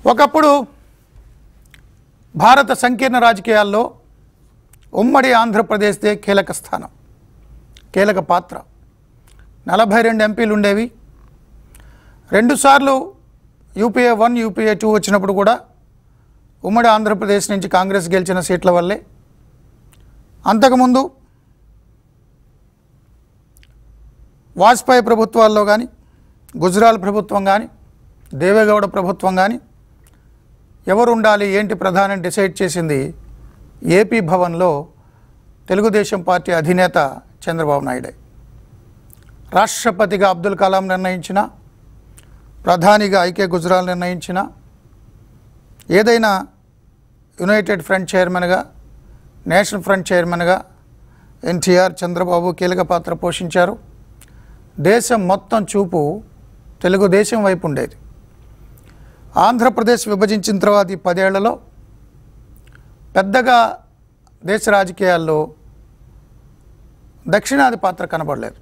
ఒకప్పుడు భారత సంకీర్ణ రాజకీయాల్లో ఉమ్మడి ఆంధ్రప్రదేశ్దే కీలక స్థానం కీలక పాత్ర నలభై రెండు ఎంపీలు ఉండేవి రెండుసార్లు యూపీఏ వన్ యూపీఏ టూ వచ్చినప్పుడు కూడా ఉమ్మడి ఆంధ్రప్రదేశ్ నుంచి కాంగ్రెస్ గెలిచిన సీట్ల వల్లే అంతకుముందు వాజ్పేయి ప్రభుత్వాల్లో కానీ గుజరాల్ ప్రభుత్వం కానీ దేవేగౌడ ప్రభుత్వం కానీ ఎవరు ఉండాలి ఏంటి ప్రధానం డిసైడ్ చేసింది ఏపీ భవన్లో తెలుగుదేశం పార్టీ అధినేత చంద్రబాబు నాయుడే రాష్ట్రపతిగా అబ్దుల్ కలాం నిర్ణయించిన ప్రధానిగా ఐకే గుజరాల్ నిర్ణయించిన ఏదైనా యునైటెడ్ ఫ్రంట్ చైర్మన్గా నేషనల్ ఫ్రంట్ చైర్మన్గా ఎన్టీఆర్ చంద్రబాబు కీలక పాత్ర పోషించారు దేశం మొత్తం చూపు తెలుగుదేశం వైపు ఉండేది ఆంధ్రప్రదేశ్ విభజించిన తర్వాత ఈ పదేళ్లలో పెద్దగా దేశ రాజకీయాల్లో దక్షిణాది పాత్ర కనబడలేదు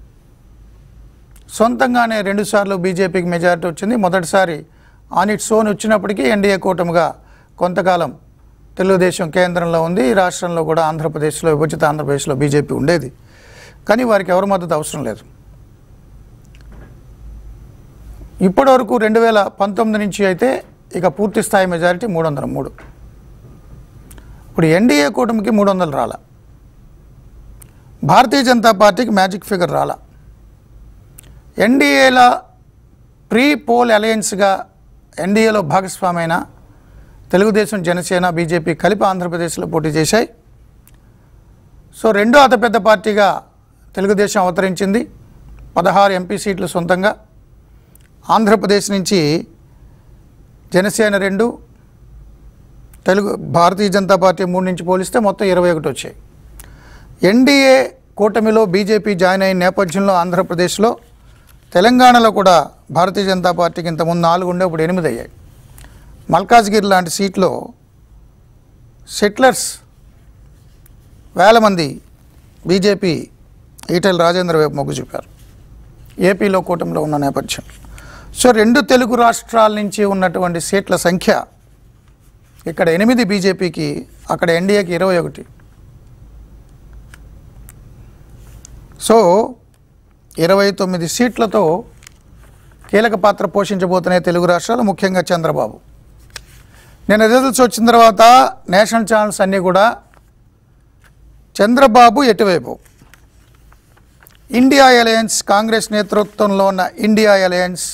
సొంతంగానే రెండుసార్లు బీజేపీకి మెజారిటీ వచ్చింది మొదటిసారి ఆన్ ఇట్స్ ఓన్ వచ్చినప్పటికీ ఎన్డీఏ కూటమిగా కొంతకాలం తెలుగుదేశం కేంద్రంలో ఉంది ఈ రాష్ట్రంలో కూడా ఆంధ్రప్రదేశ్లో విభజిత ఆంధ్రప్రదేశ్లో బీజేపీ ఉండేది కానీ వారికి ఎవరి మద్దతు అవసరం లేదు ఇప్పటివరకు రెండు వేల పంతొమ్మిది నుంచి అయితే ఇక పూర్తి స్థాయి మెజారిటీ మూడు వందల మూడు ఇప్పుడు ఎన్డీఏ కూటమికి మూడు వందలు రాల భారతీయ జనతా పార్టీకి మ్యాజిక్ ఫిగర్ రాలా ఎన్డీఏల ప్రీ పోల్ అలయన్స్గా ఎన్డీఏలో భాగస్వామైన తెలుగుదేశం జనసేన బీజేపీ కలిపి ఆంధ్రప్రదేశ్లో పోటీ చేశాయి సో రెండో అతిపెద్ద పార్టీగా తెలుగుదేశం అవతరించింది పదహారు ఎంపీ సీట్లు సొంతంగా ఆంధ్రప్రదేశ్ నుంచి జనసేన రెండు తెలుగు భారతీయ జనతా పార్టీ మూడు నుంచి పోలిస్తే మొత్తం ఇరవై ఒకటి వచ్చాయి ఎన్డీఏ కూటమిలో బీజేపీ జాయిన్ అయిన నేపథ్యంలో ఆంధ్రప్రదేశ్లో తెలంగాణలో కూడా భారతీయ జనతా పార్టీకి ఇంతకుముందు నాలుగు ఉండే ఇప్పుడు ఎనిమిది అయ్యాయి మల్కాజ్గిరి లాంటి సీట్లో సెటిలర్స్ వేల మంది బీజేపీ ఈటెల రాజేంద్ర వైపు మొగ్గు చూపారు ఏపీలో కూటమిలో ఉన్న నేపథ్యం సో రెండు తెలుగు రాష్ట్రాల నుంచి ఉన్నటువంటి సీట్ల సంఖ్య ఇక్కడ ఎనిమిది బీజేపీకి అక్కడ ఎన్డీఏకి ఇరవై ఒకటి సో ఇరవై తొమ్మిది సీట్లతో కీలక పాత్ర పోషించబోతున్నాయి తెలుగు రాష్ట్రాలు ముఖ్యంగా చంద్రబాబు నేను రిజల్ట్స్ వచ్చిన తర్వాత నేషనల్ ఛానల్స్ అన్నీ కూడా చంద్రబాబు ఎటువైపు ఇండియా అలయన్స్ కాంగ్రెస్ నేతృత్వంలో ఉన్న ఇండియా అలయన్స్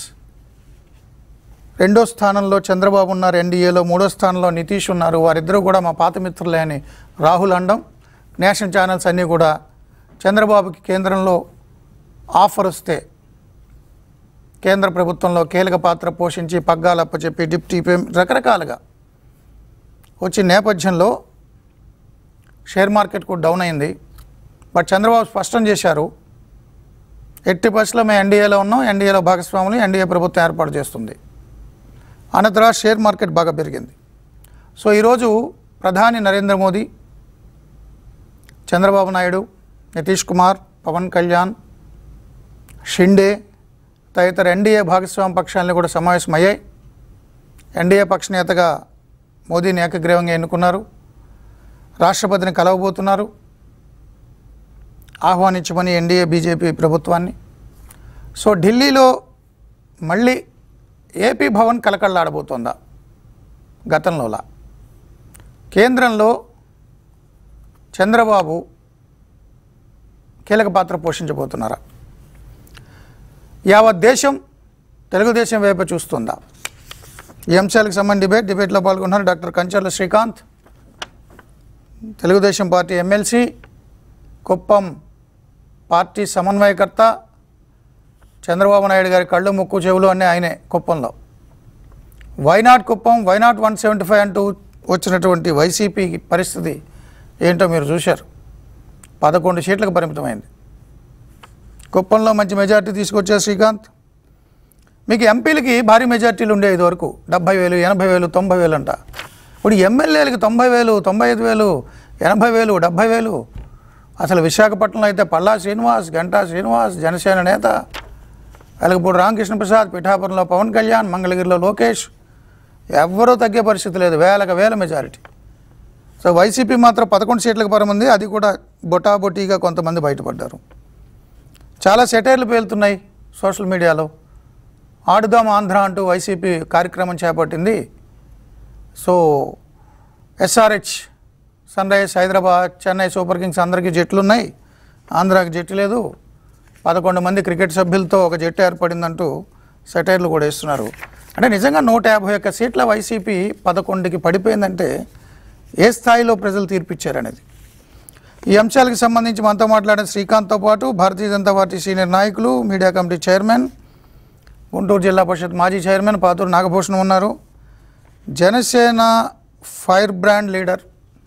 రెండో స్థానంలో చంద్రబాబు ఉన్నారు ఎన్డీఏలో మూడో స్థానంలో నితీష్ ఉన్నారు వారిద్దరూ కూడా మా పాత మిత్రులే అని రాహుల్ అండం నేషనల్ ఛానల్స్ అన్నీ కూడా చంద్రబాబుకి కేంద్రంలో ఆఫర్ వస్తే కేంద్ర ప్రభుత్వంలో కీలక పాత్ర పోషించి పగ్గాలు అప్పచెప్పి డిప్టీ పేమ్ రకరకాలుగా వచ్చే నేపథ్యంలో షేర్ మార్కెట్ కూడా డౌన్ అయింది బట్ చంద్రబాబు స్పష్టం చేశారు ఎట్టి పరిస్థితుల్లో మేము ఎన్డీఏలో ఉన్నాం ఎన్డీఏలో భాగస్వాములు ఎన్డీఏ ప్రభుత్వం ఏర్పాటు చేస్తుంది అన్న తర్వాత షేర్ మార్కెట్ బాగా పెరిగింది సో ఈరోజు ప్రధాని నరేంద్ర మోదీ చంద్రబాబు నాయుడు నితీష్ కుమార్ పవన్ కళ్యాణ్ షిండే తదితర ఎన్డీఏ భాగస్వామ్య పక్షాలని కూడా సమావేశమయ్యాయి ఎన్డీఏ పక్ష నేతగా మోదీని ఏకగ్రీవంగా ఎన్నుకున్నారు రాష్ట్రపతిని కలవబోతున్నారు ఆహ్వానించమని ఎన్డీఏ బీజేపీ ప్రభుత్వాన్ని సో ఢిల్లీలో మళ్ళీ ఏపీ భవన్ కలకళ్ళాడబోతోందా గతంలోలా కేంద్రంలో చంద్రబాబు కీలక పాత్ర పోషించబోతున్నారా యావత్ దేశం తెలుగుదేశం వైపు చూస్తుందా ఈ అంశాలకు సంబంధించి డిబేట్ డిబేట్లో పాల్గొన్నారు doctor Kancharla Srikanth Telugu Desam party MLC Kuppam party సమన్వయకర్త చంద్రబాబు నాయుడు గారి కళ్ళు ముక్కు చెవులు అన్నీ ఆయనే కుప్పంలో why not Kuppam why not one seventy five అంటూ వచ్చినటువంటి వైసీపీ పరిస్థితి ఏంటో మీరు చూశారు పదకొండు సీట్లకు పరిమితమైంది కుప్పంలో మంచి మెజార్టీ తీసుకొచ్చారు శ్రీకాంత్ మీకు ఎంపీలకి భారీ మెజార్టీలు ఉండే ఇది వరకు డెబ్బై వేలు ఎనభై వేలు తొంభై వేలు అంట ఇప్పుడు ఎమ్మెల్యేలకి తొంభై వేలు తొంభై ఐదు వేలు ఎనభై వేలు డెబ్బై వేలు అసలు విశాఖపట్నంలో అయితే పల్లా శ్రీనివాస్ గంటా శ్రీనివాస్ జనసేన నేత వెలగపూడి రామకృష్ణ ప్రసాద్ పిఠాపురంలో పవన్ కళ్యాణ్ మంగళగిరిలో లోకేష్ ఎవ్వరూ తగ్గే పరిస్థితి లేదు వేలకు వేల మెజారిటీ సో వైసీపీ మాత్రం పదకొండు సీట్లకు పరమంది అది కూడా బొటాబొటీగా కొంతమంది బయటపడ్డారు చాలా సెటైర్లు పేలుతున్నాయి సోషల్ మీడియాలో ఆడుదాం ఆంధ్ర అంటూ వైసీపీ కార్యక్రమం చేపట్టింది so SRH Sunrisers Hyderabad Chennai super kings అందరికీ జట్లు ఉన్నాయి ఆంధ్రాకి జట్టు లేదు పదకొండు మంది క్రికెట్ సభ్యులతో ఒక జట్టు ఏర్పడిందంటూ సెటైర్లు కూడా వేస్తున్నారు అంటే నిజంగా నూట యాభై ఒక్క సీట్ల వైసీపీ పదకొండుకి పడిపోయిందంటే ఏ స్థాయిలో ప్రజలు తీర్పిచ్చారనేది ఈ అంశాలకు సంబంధించి మనతో మాట్లాడిన శ్రీకాంత్తో పాటు భారతీయ జనతా పార్టీ సీనియర్ నాయకులు media committee chairman Guntur Zilla Parishad మాజీ చైర్మన్ పాతూరు నాగభూషణం ఉన్నారు Janasena fire brand leader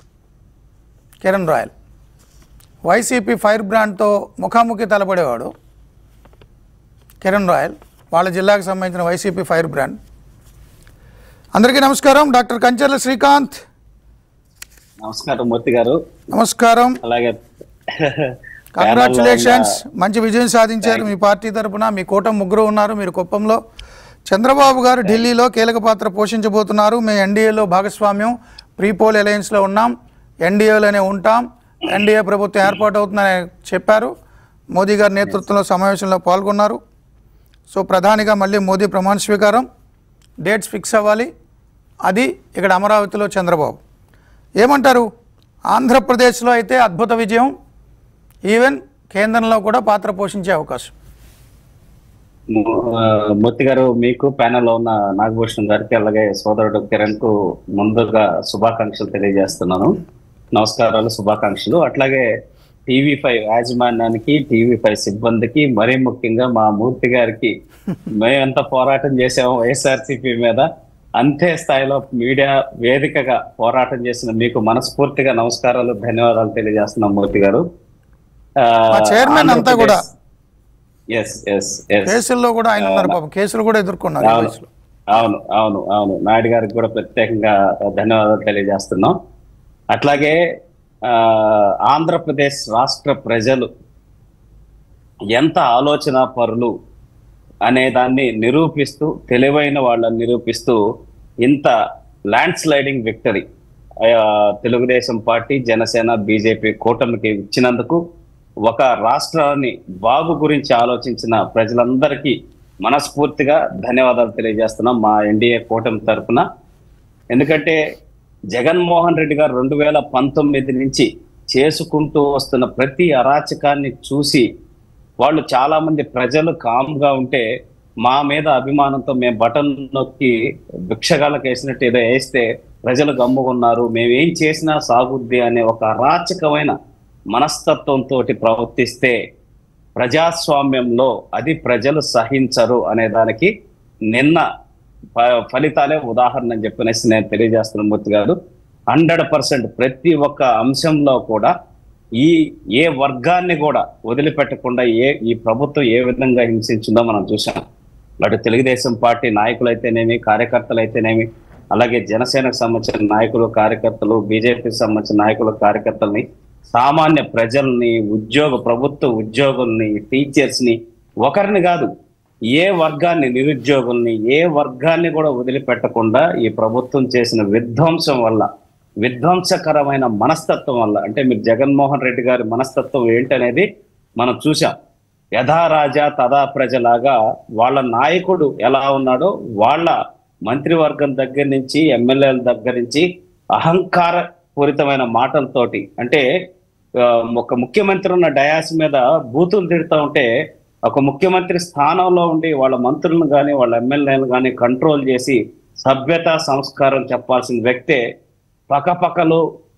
Kiran Royal YCP fire బ్రాండ్తో ముఖాముఖి తలపడేవాడు కిరణ్ రాయల్ వాళ్ళ జిల్లాకు సంబంధించిన వైసీపీ ఫైర్ బ్రాండ్ అందరికీ నమస్కారం డాక్టర్ కంచర్ల శ్రీకాంత్ నమస్కారం మూర్తి గారు నమస్కారం అలాగే కంగ్రాచులేషన్స్ మంచి విజయం సాధించారు మీ పార్టీ తరపున మీ కూటమి ముగ్గురు ఉన్నారు మీరు కుప్పంలో చంద్రబాబు గారు ఢిల్లీలో కీలక పాత్ర పోషించబోతున్నారు మేము ఎన్డీఏలో భాగస్వామ్యం ప్రీపోల్ అలయన్స్లో ఉన్నాం ఎన్డీఏలోనే ఉంటాం ఎన్డీఏ ప్రభుత్వం ఏర్పాటు అవుతుందని చెప్పారు మోదీ గారి నేతృత్వంలో సమావేశంలో పాల్గొన్నారు సో ప్రధానిగా మళ్ళీ మోదీ ప్రమాణ స్వీకారం డేట్స్ ఫిక్స్ అవ్వాలి అది ఇక్కడ అమరావతిలో చంద్రబాబు ఏమంటారు ఆంధ్రప్రదేశ్లో అయితే అద్భుత విజయం ఈవెన్ కేంద్రంలో కూడా పాత్ర పోషించే అవకాశం ము- ఆ, మూర్తి గారు మీకు ప్యానెల్ లో ఉన్న నాగభూషణం గారికి అలాగే సోదరుడు కిరణ్ కు ముందుగా శుభాకాంక్షలు తెలియజేస్తున్నాను నమస్కారాలు శుభాకాంక్షలు అట్లాగే టీవీ ఫైవ్ యాజమాన్యానికి టీవీ ఫైవ్ సిబ్బందికి మరీ ముఖ్యంగా మా మూర్తి గారికి మేమెంత పోరాటం చేసాము వైఎస్ఆర్సీపీ మీద అంతే స్థాయిలో మీడియా వేదికగా పోరాటం చేసిన మీకు మనస్ఫూర్తిగా నమస్కారాలు ధన్యవాదాలు తెలియజేస్తున్నాం మూర్తి గారు మా చైర్మన్ అంతా కూడా ఎస్ ఎస్ ఎస్ కేసుల్లో కూడా ఆయన ఉన్నారు పాపం కేసులు కూడా ఎదుర్కొన్నారు ఈ అవును వయసులో. అవును అవును అవును నాయుడు గారికి కూడా ప్రత్యేకంగా ధన్యవాదాలు తెలియజేస్తున్నాం అట్లాగే ఆ, ఆంధ్రప్రదేశ్ రాష్ట్ర ప్రజలు ఎంత ఆలోచన పరులు అనే దాన్ని నిరూపిస్తూ తెలివైన వాళ్ళని నిరూపిస్తూ ఇంత land sliding victory Telugu Desam party Janasena BJP కూటమికి ఇచ్చినందుకు ఒక రాష్ట్రాన్ని బాగు గురించి ఆలోచించిన ప్రజలందరికీ మనస్ఫూర్తిగా ధన్యవాదాలు తెలియజేస్తున్నాం మా ఎన్డీఏ కూటమి తరఫున ఎందుకంటే జగన్మోహన్ రెడ్డి గారు రెండు వేల పంతొమ్మిది నుంచి చేసుకుంటూ వస్తున్న ప్రతి అరాచకాన్ని చూసి వాళ్ళు చాలా మంది ప్రజలు కామ్గా ఉంటే మా మీద అభిమానంతో మేము బటన్ నొక్కి భిక్షగాళ్ళకి వేసినట్టు ఏదో వేస్తే ప్రజలు గమ్ముకున్నారు మేమేం చేసినా సాగుద్ది అనే ఒక అరాచకమైన మనస్తత్వంతో ప్రవర్తిస్తే ప్రజాస్వామ్యంలో అది ప్రజలు సహించరు అనే దానికి నిన్న ఫ- ఫలితాలే ఉదాహరణ అని చెప్పనేసి నేను తెలియజేస్తున్న మూర్తి గారు హండ్రెడ్ పర్సెంట్ ప్రతి ఒక్క అంశంలో కూడా ఈ ఏ వర్గాన్ని కూడా వదిలిపెట్టకుండా ఏ ఈ ప్రభుత్వం ఏ విధంగా హింసించిందో మనం చూసాం అటు తెలుగుదేశం పార్టీ నాయకులైతేనేమి కార్యకర్తలైతేనేమి అలాగే జనసేనకు సంబంధించిన నాయకులు కార్యకర్తలు బీజేపీకి సంబంధించిన నాయకులు కార్యకర్తల్ని సామాన్య ప్రజల్ని ఉద్యోగ ప్రభుత్వ ఉద్యోగుల్ని టీచర్స్ ని ఒకరిని కాదు ఏ వర్గాన్ని నిరుద్యోగుల్ని ఏ వర్గాన్ని కూడా వదిలిపెట్టకుండా ఈ ప్రభుత్వం చేసిన విధ్వంసం వల్ల విధ్వంసకరమైన మనస్తత్వం వల్ల అంటే మీరు జగన్మోహన్ రెడ్డి గారి మనస్తత్వం ఏంటనేది మనం చూసాం యథా రాజా తదా ప్రజలాగా వాళ్ళ నాయకుడు ఎలా ఉన్నాడో వాళ్ళ మంత్రివర్గం దగ్గర నుంచి ఎమ్మెల్యేల దగ్గర నుంచి అహంకార పూరితమైన మాటలతోటి అంటే ఆ, ఒక ముఖ్యమంత్రి ఉన్న డయాస్ మీద బూతులు తిడుతూ ఉంటే ఒక ముఖ్యమంత్రి స్థానంలో ఉండి వాళ్ళ మంత్రులను కానీ వాళ్ళ ఎమ్మెల్యేలను కానీ కంట్రోల్ చేసి సభ్యత సంస్కారం చెప్పాల్సిన వ్యక్తే పకపకలు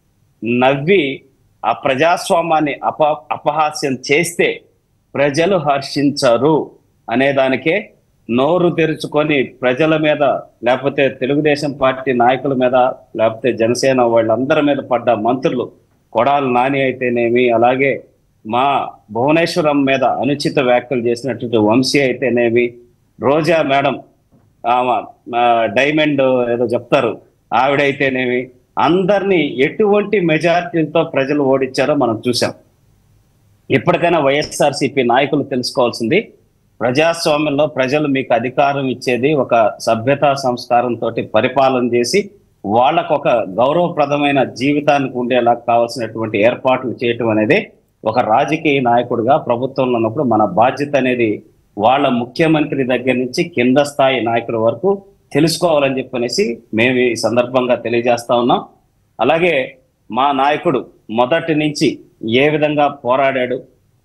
నవ్వి ఆ ప్రజాస్వామ్యాన్ని అప అపహాస్యం చేస్తే ప్రజలు హర్షించరు అనే దానికే నోరు తెరుచుకొని ప్రజల మీద లేకపోతే తెలుగుదేశం పార్టీ నాయకుల మీద లేకపోతే జనసేన వాళ్ళందరి మీద పడ్డ మంత్రులు కొడాలి నాని అయితేనేమి అలాగే మా భువనేశ్వరం మీద అనుచిత వ్యాఖ్యలు చేసినటువంటి వంశీ అయితేనేమి రోజా మేడం ఆమె ఆ, డైమండ్ ఏదో చెప్తారు ఆవిడైతేనేమి అందరినీ ఎటువంటి మెజారిటీలతో ప్రజలు ఓడించారో మనం చూసాం ఇప్పటికైనా వైఎస్ఆర్సీపీ నాయకులు తెలుసుకోవాల్సింది ప్రజాస్వామ్యంలో ప్రజలు మీకు అధికారం ఇచ్చేది ఒక సభ్యతా సంస్కారంతో పరిపాలన చేసి వాళ్ళకు ఒక గౌరవప్రదమైన జీవితానికి ఉండేలా కావాల్సినటువంటి ఏర్పాట్లు చేయటం అనేది ఒక రాజకీయ నాయకుడిగా ప్రభుత్వంలో ఉన్నప్పుడు మన బాధ్యత అనేది వాళ్ళ ముఖ్యమంత్రి దగ్గర నుంచి కింద స్థాయి నాయకుల వరకు తెలుసుకోవాలని చెప్పనేసి మేము ఈ సందర్భంగా తెలియజేస్తా ఉన్నాం అలాగే మా నాయకుడు మొదటి నుంచి ఏ విధంగా పోరాడాడు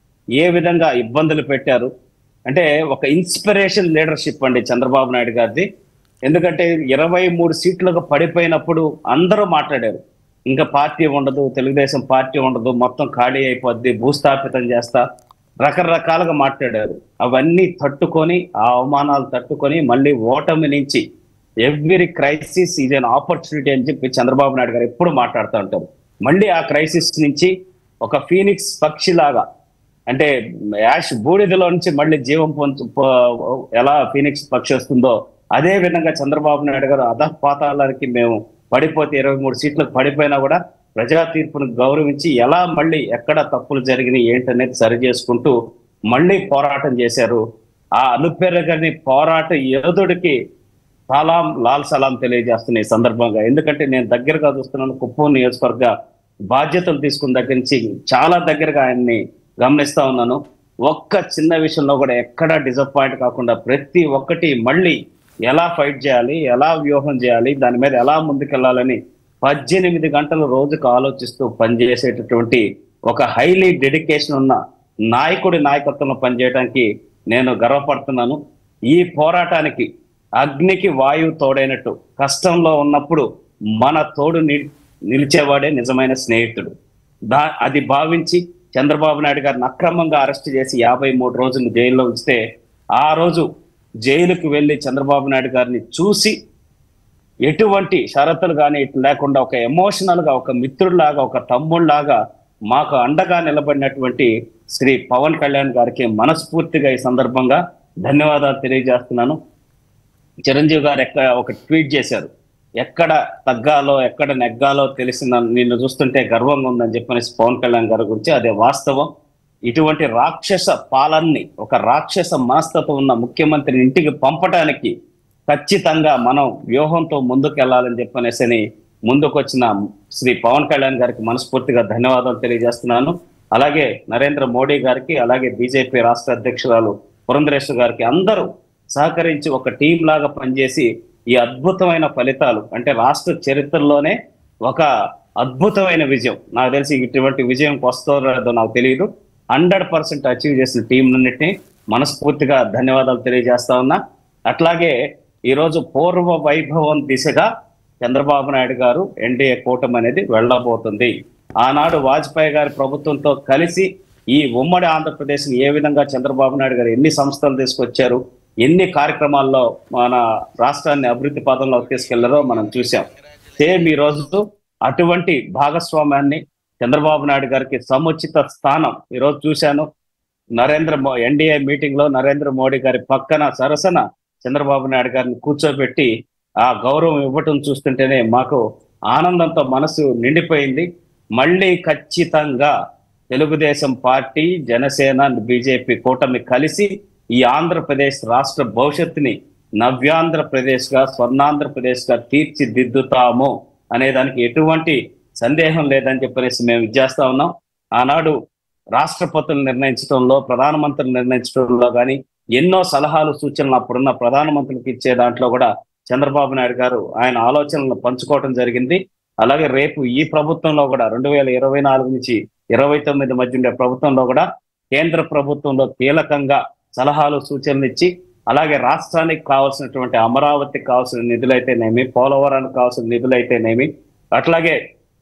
ఏ విధంగా ఇబ్బందులు పెట్టారు అంటే ఒక ఇన్స్పిరేషన్ లీడర్షిప్ అండి చంద్రబాబు నాయుడు గారిది ఎందుకంటే ఇరవై మూడు సీట్లకు పడిపోయినప్పుడు అందరూ మాట్లాడారు ఇంకా పార్టీ ఉండదు తెలుగుదేశం పార్టీ ఉండదు మొత్తం ఖాళీ అయిపోద్ది భూస్థాపితం చేస్తా రకరకాలుగా మాట్లాడారు అవన్నీ తట్టుకొని ఆ అవమానాలు తట్టుకొని మళ్ళీ ఓటమి నుంచి every crisis is an opportunity అని చెప్పి చంద్రబాబు నాయుడు గారు ఎప్పుడు మాట్లాడుతూ ఉంటారు మళ్ళీ ఆ క్రైసిస్ నుంచి ఒక ఫీనిక్స్ పక్షిలాగా అంటే యాష్ బూడిదలో నుంచి మళ్ళీ జీవం పొందు పో- ఎలా ఫీనిక్స్ పక్షి వస్తుందో అదే విధంగా చంద్రబాబు నాయుడు గారు అధపాతాలకి మేము పడిపోతే ఇరవై మూడు సీట్లకు పడిపోయినా కూడా ప్రజా తీర్పును గౌరవించి ఎలా మళ్ళీ ఎక్కడ తప్పులు జరిగినాయి ఏంటనేది సరి చేసుకుంటూ మళ్ళీ పోరాటం చేశారు ఆ అనుపెరగని పోరాట యోధుడికి సలాం లాల్ సలాం తెలియజేస్తున్న ఈ సందర్భంగా ఎందుకంటే నేను దగ్గరగా చూస్తున్నాను కుప్పం నియోజకవర్గ బాధ్యతలు తీసుకున్న దగ్గర నుంచి చాలా దగ్గరగా ఆయన్ని గమనిస్తా ఉన్నాను ఒక్క చిన్న విషయంలో కూడా ఎక్కడా డిసప్పాయింట్ కాకుండా ప్రతి ఒక్కటి మళ్ళీ ఎలా ఫైట్ చేయాలి ఎలా వ్యూహం చేయాలి దాని మీద ఎలా ముందుకెళ్లాలని పద్దెనిమిది గంటలు రోజుకు ఆలోచిస్తూ పనిచేసేటటువంటి ఒక హైలీ డెడికేషన్ ఉన్న నాయకుడి నాయకత్వంలో పనిచేయడానికి నేను గర్వపడుతున్నాను ఈ పోరాటానికి అగ్నికి వాయువు తోడైనట్టు కష్టంలో ఉన్నప్పుడు మన తోడు ని- నిలిచేవాడే నిజమైన స్నేహితుడు దా అది భావించి చంద్రబాబు నాయుడు గారిని అక్రమంగా అరెస్ట్ చేసి యాభై మూడు రోజులు జైల్లో ఉంచితే ఆ రోజు జైలుకు వెళ్ళి చంద్రబాబు నాయుడు గారిని చూసి ఎటువంటి షరతులు కానీ ఇట్లా లేకుండా ఒక ఎమోషనల్ గా ఒక మిత్రుడిలాగా ఒక తమ్ముళ్లాగా మాకు అండగా నిలబడినటువంటి శ్రీ పవన్ కళ్యాణ్ గారికి మనస్ఫూర్తిగా ఈ సందర్భంగా ధన్యవాదాలు తెలియజేస్తున్నాను చిరంజీవి గారు ఎక్కడ ఒక ట్వీట్ చేశారు ఎక్కడ తగ్గాలో ఎక్కడ నెగ్గాలో తెలిసిన నిన్ను చూస్తుంటే గర్వంగా ఉందని చెప్పనేసి పవన్ కళ్యాణ్ గారి గురించి అదే వాస్తవం ఇటువంటి రాక్షస పాలన్ని ఒక రాక్షస మనస్తత్వం ఉన్న ముఖ్యమంత్రిని ఇంటికి పంపటానికి ఖచ్చితంగా మనం వ్యూహంతో ముందుకెళ్లాలని చెప్పనేసి ముందుకొచ్చిన శ్రీ పవన్ కళ్యాణ్ గారికి మనస్ఫూర్తిగా ధన్యవాదాలు తెలియజేస్తున్నాను అలాగే నరేంద్ర మోడీ గారికి అలాగే బీజేపీ రాష్ట్ర అధ్యక్షురాలు పురంధరేశ్వర్ గారికి అందరూ సహకరించి ఒక టీం లాగా పనిచేసి ఈ అద్భుతమైన ఫలితాలు అంటే రాష్ట్ర చరిత్రలోనే ఒక అద్భుతమైన విజయం నాకు తెలిసి ఇటువంటి విజయం వస్తుందో లేదో నాకు తెలియదు హండ్రెడ్ పర్సెంట్ అచీవ్ చేసిన టీం అన్నిటిని మనస్ఫూర్తిగా ధన్యవాదాలు తెలియజేస్తా ఉన్నా అట్లాగే ఈరోజు పూర్వ వైభవం దిశగా చంద్రబాబు నాయుడు గారు ఎన్డీఏ కూటమి అనేది వెళ్ళబోతుంది ఆనాడు వాజ్పేయి గారి ప్రభుత్వంతో కలిసి ఈ ఉమ్మడి ఆంధ్రప్రదేశ్ ఏ విధంగా చంద్రబాబు నాయుడు గారు ఎన్ని సంస్థలు తీసుకొచ్చారు ఎన్ని కార్యక్రమాల్లో మన రాష్ట్రాన్ని అభివృద్ధి పదంలో తీసుకెళ్లారో మనం చూసాం సేమ్ ఈ రోజు అటువంటి భాగస్వామ్యాన్ని చంద్రబాబు నాయుడు గారికి సముచిత స్థానం ఈ రోజు చూశాను నరేంద్ర మో ఎన్డీఏ మీటింగ్ లో నరేంద్ర మోడీ గారి పక్కన సరసన చంద్రబాబు నాయుడు గారిని కూర్చోబెట్టి ఆ గౌరవం ఇవ్వటం చూస్తుంటేనే మాకు ఆనందంతో మనసు నిండిపోయింది మళ్ళీ ఖచ్చితంగా తెలుగుదేశం పార్టీ జనసేన బీజేపీ కూటమి కలిసి ఈ ఆంధ్రప్రదేశ్ రాష్ట్ర భవిష్యత్తుని నవ్యాంధ్రప్రదేశ్ గా స్వర్ణాంధ్రప్రదేశ్ గా తీర్చిదిద్దుతాము అనే దానికి ఎటువంటి సందేహం లేదని చెప్పేసి మేము ఇచ్చేస్తా ఉన్నాం ఆనాడు రాష్ట్రపతులు నిర్ణయించడంలో ప్రధానమంత్రులు నిర్ణయించడంలో కానీ ఎన్నో సలహాలు సూచనలు అప్పుడున్న ప్రధానమంత్రులకు ఇచ్చే దాంట్లో కూడా చంద్రబాబు నాయుడు గారు ఆయన ఆలోచనలను పంచుకోవడం జరిగింది అలాగే రేపు ఈ ప్రభుత్వంలో కూడా రెండు వేల ఇరవై నాలుగు నుంచి ఇరవై తొమ్మిది మధ్య ఉండే ప్రభుత్వంలో కూడా కేంద్ర ప్రభుత్వంలో కీలకంగా సలహాలు సూచనలు ఇచ్చి అలాగే రాష్ట్రానికి కావాల్సినటువంటి అమరావతికి కావాల్సిన నిధులైతేనేమి పోలవరానికి కావాల్సిన నిధులైతేనేమి అట్లాగే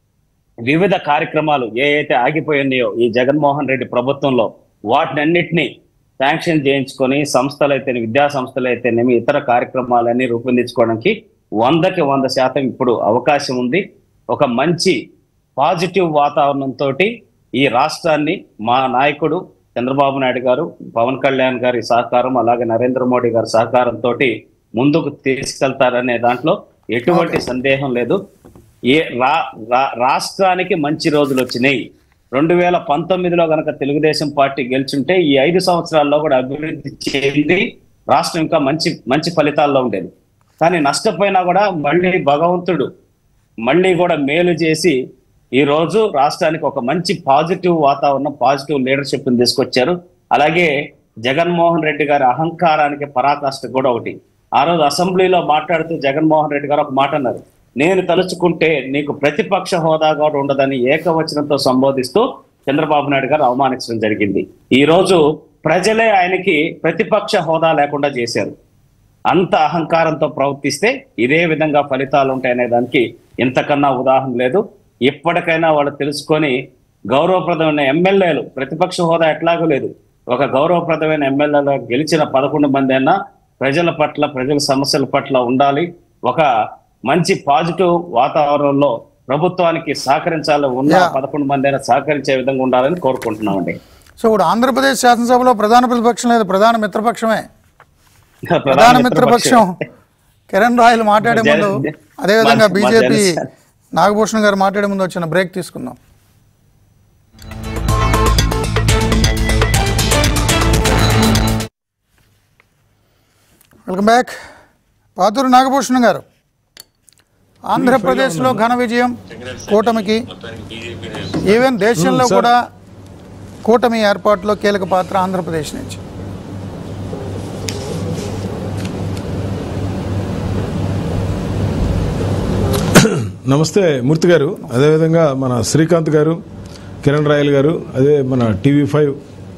వివిధ కార్యక్రమాలు ఏ అయితే ఆగిపోయి ఉన్నాయో ఈ జగన్మోహన్ రెడ్డి ప్రభుత్వంలో వాటినన్నిటినీ శాంక్షన్ చేయించుకొని సంస్థలు అయితేనే విద్యా సంస్థలు అయితేనేమి ఇతర కార్యక్రమాలన్నీ రూపొందించుకోవడానికి వందకి వంద శాతం ఇప్పుడు అవకాశం ఉంది ఒక మంచి పాజిటివ్ వాతావరణంతో ఈ రాష్ట్రాన్ని మా నాయకుడు చంద్రబాబు నాయుడు గారు పవన్ కళ్యాణ్ గారి సహకారం అలాగే నరేంద్ర మోడీ గారి సహకారంతో ముందుకు తీసుకెళ్తారనే దాంట్లో ఎటువంటి సందేహం లేదు ఏ రా రా- రాష్ట్రానికి మంచి రోజులు వచ్చినాయి రెండు వేల పంతొమ్మిదిలో గనక తెలుగుదేశం పార్టీ గెలుచుంటే ఈ ఐదు సంవత్సరాల్లో కూడా అభివృద్ధి చెంది రాష్ట్రం ఇంకా మంచి మంచి ఫలితాల్లో ఉండేది కానీ నష్టపోయినా కూడా మళ్ళీ భగవంతుడు మళ్ళీ కూడా మేలు చేసి ఈ రోజు రాష్ట్రానికి ఒక మంచి పాజిటివ్ వాతావరణం పాజిటివ్ లీడర్షిప్ తీసుకొచ్చారు అలాగే జగన్మోహన్ రెడ్డి గారి అహంకారానికి పరాకాష్ట కూడా ఒకటి ఆ రోజు అసెంబ్లీలో మాట్లాడుతూ జగన్మోహన్ రెడ్డి గారు ఒక మాట అన్నారు నేను తలుచుకుంటే నీకు ప్రతిపక్ష హోదా కూడా ఉండదని ఏకవచనంతో సంబోధిస్తూ చంద్రబాబు నాయుడు గారు అవమానించడం జరిగింది ఈ రోజు ప్రజలే ఆయనకి ప్రతిపక్ష హోదా లేకుండా చేశారు అంత అహంకారంతో ప్రవర్తిస్తే ఇదే విధంగా ఫలితాలు ఉంటాయనే దానికి ఇంతకన్నా ఉదాహరణ లేదు ఇప్పటికైనా వాళ్ళు తెలుసుకొని గౌరవప్రదమైన ఎమ్మెల్యేలు ప్రతిపక్ష హోదా ఎట్లాగో లేదు ఒక గౌరవప్రదమైన ఎమ్మెల్యేలు గెలిచిన పదకొండు మంది అయినా ప్రజల పట్ల ప్రజల సమస్యల పట్ల ఉండాలి ఒక మంచి పాజిటివ్ వాతావరణంలో ప్రభుత్వానికి సహకరించాలి ఉన్న Yeah. పదకొండు మంది అయినా సహకరించే విధంగా ఉండాలని కోరుకుంటున్నామండి సో ఇప్పుడు ఆంధ్రప్రదేశ్ శాసనసభలో ప్రధాన ప్రతిపక్షం లేదు ప్రధాన మిత్రపక్షమే ప్రధాన ప్రధాన మిత్రపక్షం కిరణ్ రాయలు మాట్లాడే మా ముందు జన- అదేవిధంగా మా బీజేపీ జనసేన- నాగభూషణ్ గారు మాట్లాడే ముందు వచ్చిన బ్రేక్ తీసుకుందాం వెల్కమ్ బ్యాక్ పాతూరు నాగభూషణ్ గారు ఆంధ్రప్రదేశ్లో ఘన విజయం కూటమికి ఈవెన్ దేశంలో కూడా కూటమి ఏర్పాటులో కీలక పాత్ర ఆంధ్రప్రదేశ్ నుంచి నమస్తే మూర్తి గారు అదేవిధంగా మన శ్రీకాంత్ గారు కిరణ్ రాయల్ గారు అదే మన టీవీ ఫైవ్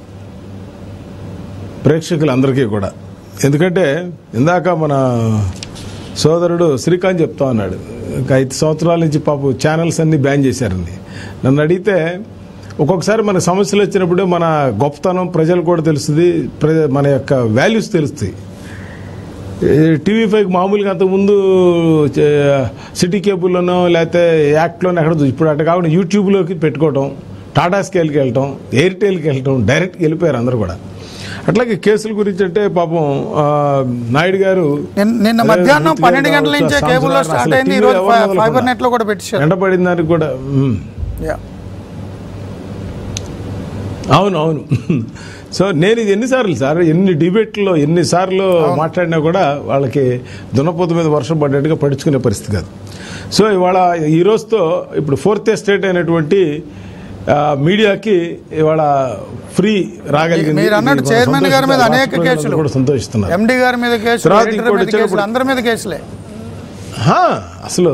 ప్రేక్షకులందరికీ కూడా ఎందుకంటే ఇందాక మన సోదరుడు శ్రీకాంత్ చెప్తా ఉన్నాడు ఒక ఐదు సంవత్సరాల నుంచి పాపం ఛానల్స్ అన్ని బ్యాన్ చేశారండి నన్ను అడిగితే ఒక్కొక్కసారి మన సమస్యలు వచ్చినప్పుడు మన గొప్పతనం ప్రజలు కూడా తెలుస్తుంది ప్రజ మన యొక్క వాల్యూస్ తెలుస్తాయి టీవీ ఫైవ్ మామూలుగా అంతకుముందు చే- సిటీ కేబుల్లోనో లేకపోతే యాక్ట్లోనో ఎక్కడ చూ- ఇప్పుడు అట్లా కాకుండా యూట్యూబ్లోకి పెట్టుకోవటం టాటా స్కేల్కి వెళ్ళటం ఎయిర్టెల్కి వెళ్ళటం డైరెక్ట్గా వెళ్ళిపోయారు అందరూ కూడా అట్లాగే కేసుల గురించి అంటే పాపం ఆ, నాయుడు గారు నిన్న- నిన్న అదే మధ్యాహ్నం మూర్తి పన్నెండు గారు గంటల నుంచే అసలు కేబుల్లో స్టార్ట్ అసలు అయింది ఈ టీవీ రోజు ఎవరు ఫై- వదలకుండా. ఫైబర్ నెట్ లో కూడా పెట్టారు ఎండపడిన దానికి కూడా మ్. అవును అవును సో నేను ఇది ఎన్నిసార్లు సార్ ఎన్ని డిబేట్లో ఎన్నిసార్లు మాట్లాడినా కూడా వాళ్ళకి దున్నపోతు మీద వర్షం పడ్డట్టుగా పడుచుకునే పరిస్థితి కాదు సో ఇవాళ ఈ రోజుతో ఇప్పుడు ఫోర్త్ ఎస్టేట్ అయినటువంటి ఆ, మీడియాకి ఇవాళ ఫ్రీ రాగలిగింది మీరు అన్నట్టు ఇది చైర్మన్ గారి మీద సంతోషిస్తారు. అనేక రాష్ట్ర ప్రజలందరూ కేసులు. కూడా సంతోషిస్తున్నారు ఎండి గారి మీద కేసులు తర్వాత ఎడిటర్ ఇంకోటి మీద కేసులు వచ్చేటప్పుడు- అందరి మీద కేసులే హా, అసలు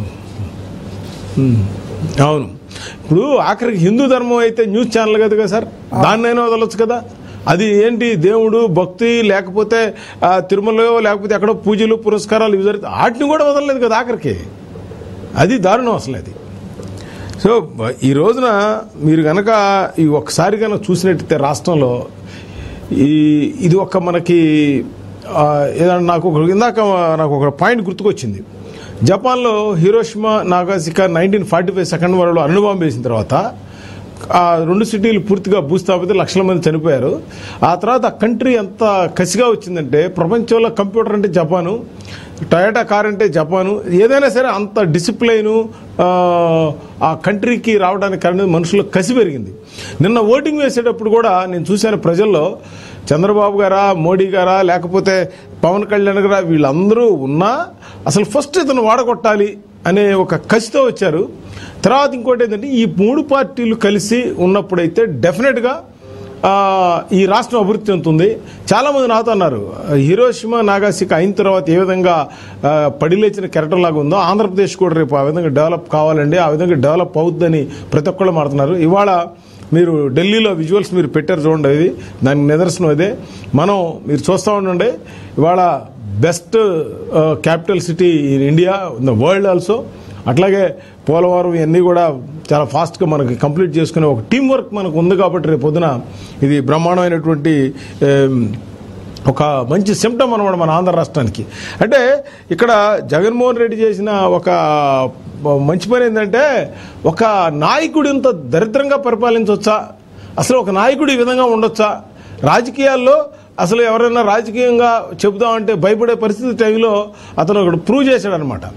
ఉమ్, అవును ఇప్పుడు ఆఖరికి హిందూ ధర్మం అయితే న్యూస్ ఛానల్ కదా కదా సార్ దాన్నైనా వదలొచ్చు కదా అది ఏంటి దేవుడు భక్తి లేకపోతే ఆ, తిరుమలలో లేకపోతే ఎక్కడో పూజలు పురస్కారాలు ఇవి జరుగుతాయి వాటిని కూడా వదలలేదు కదా ఆఖరికి అది దారుణం అసలు అది సో బ- ఈ రోజున మీరు కనుక ఈ ఒక్కసారి కనుక చూసినట్టయితే రాష్ట్రంలో ఈ ఇది ఒక మనకి ఆ, ఏదన్నా నాకు ఒక ఇందాక నాకు ఒక పాయింట్ గుర్తుకొచ్చింది జపాన్లో Hiroshima Nagasaki nineteen forty five second వరల్డ్లో అణుబాంబు వేసిన తర్వాత ఆ రెండు సిటీలు పూర్తిగా భూస్థాపిత లక్షల మంది చనిపోయారు ఆ తర్వాత ఆ కంట్రీ ఎంత కసిగా వచ్చిందంటే ప్రపంచంలో కంప్యూటర్ అంటే జపాను టయోటా కార్ అంటే జపాను ఏదైనా సరే అంత డిసిప్లైను ఆ, ఆ కంట్రీకి రావడానికి కారణం మనుషులకు కసి పెరిగింది నిన్న ఓటింగ్ వేసేటప్పుడు కూడా నేను చూశాను ప్రజల్లో చంద్రబాబు గారా మోడీ గారా లేకపోతే పవన్ కళ్యాణ్ గారా వీళ్ళందరూ ఉన్నా అసలు ఫస్ట్ ఇతను వాడగొట్టాలి అనే ఒక కసితో వచ్చారు తర్వాత ఇంకోటి ఏంటంటే ఈ మూడు పార్టీలు కలిసి ఉన్నప్పుడైతే డెఫినెట్గా ఆ, ఈ రాష్ట్రం అభివృద్ధి చెందుతుంది చాలా మంది నాతో అన్నారు హిరోషిమా నాగాసిక అయిన తర్వాత ఏ విధంగా ఆ, పడిలేచిన కెరటం లాగా ఉందో ఆంధ్రప్రదేశ్ కూడా రేపు ఆ విధంగా డెవలప్ కావాలండి ఆ విధంగా డెవలప్ అవుద్దని ప్రతి ఒక్కళ్ళు మాడుతున్నారు ఇవాళ మీరు ఢిల్లీలో విజువల్స్ మీరు పెట్టారు చూడండి అది దానికి నిదర్శనం అదే మనం మీరు చూస్తూ ఉండండి ఇవాళ best capital city in India in the world also అట్లాగే పోలవరం ఇవన్నీ కూడా చాలా ఫాస్ట్గా మనకి కంప్లీట్ చేసుకునే ఒక టీం వర్క్ మనకు ఉంది కాబట్టి రేపు పొద్దున ఇది బ్రహ్మాండమైనటువంటి ఏం, ఒక మంచి సిమ్టమ్ అనమాట మన ఆంధ్ర రాష్ట్రానికి అంటే ఇక్కడ జగన్మోహన్ రెడ్డి చేసిన ఒక మంచి పని ఏంటంటే ఒక నాయకుడు ఇంత దరిద్రంగా పరిపాలించవచ్చా అసలు ఒక నాయకుడు ఈ విధంగా ఉండొచ్చా రాజకీయాల్లో అసలు ఎవరైనా రాజకీయంగా చెబుదామంటే భయపడే పరిస్థితి టైంలో అతను ఒకడు ప్రూవ్ చేశాడనమాట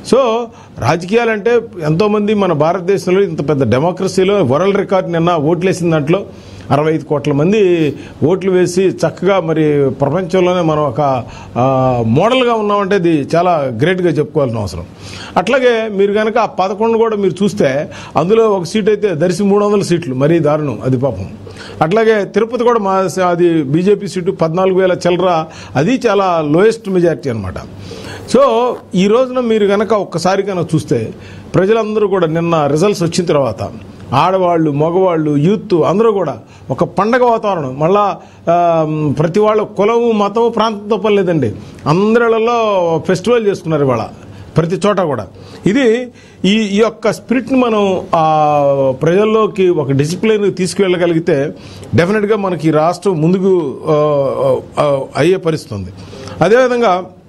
సో రాజకీయాలంటే ఎంతోమంది మన భారతదేశంలో ఇంత పెద్ద డెమోక్రసీలో వరల్డ్ రికార్డ్ నిన్న ఓట్లేసిన దాంట్లో అరవై ఐదు కోట్ల మంది ఓట్లు వేసి చక్కగా మరి ప్రపంచంలోనే మనం ఒక ఆ, మోడల్గా ఉన్నామంటే ఇది చాలా గ్రేట్గా చెప్పుకోవాల్సిన అవసరం అట్లాగే మీరు కనుక ఆ పదకొండు కూడా మీరు చూస్తే అందులో ఒక సీట్ అయితే దర్శి మూడు వందల సీట్లు మరీ దారుణం అది పాపం అట్లాగే తిరుపతి కూడా మా అది బీజేపీ సీటు పద్నాలుగు వేల చిల్లర అది చాలా లోయెస్ట్ మెజారిటీ అనమాట సో ఈ రోజున మీరు కనుక ఒక్కసారి కనుక చూస్తే ప్రజలందరూ కూడా నిన్న రిజల్ట్స్ వచ్చిన తర్వాత ఆడవాళ్ళు మగవాళ్ళు యూత్ అందరూ కూడా ఒక పండగ వాతావరణం మళ్ళా ఆ, ప్రతి వాళ్ళ కులము మతము ప్రాంతంతో పని లేదండి అందరిలో ఫెస్టివల్ చేసుకున్నారు ఇవాళ ప్రతి చోట కూడా ఇది ఈ ఈ యొక్క స్పిరిట్ని మనం ఆ ప్రజల్లోకి ఒక డిసిప్లిన్ తీసుకువెళ్ళగలిగితే డెఫినెట్గా మనకి ఈ రాష్ట్రం ముందుకు ఆ, ఆ, అయ్యే పరిస్థితి ఉంది అదేవిధంగా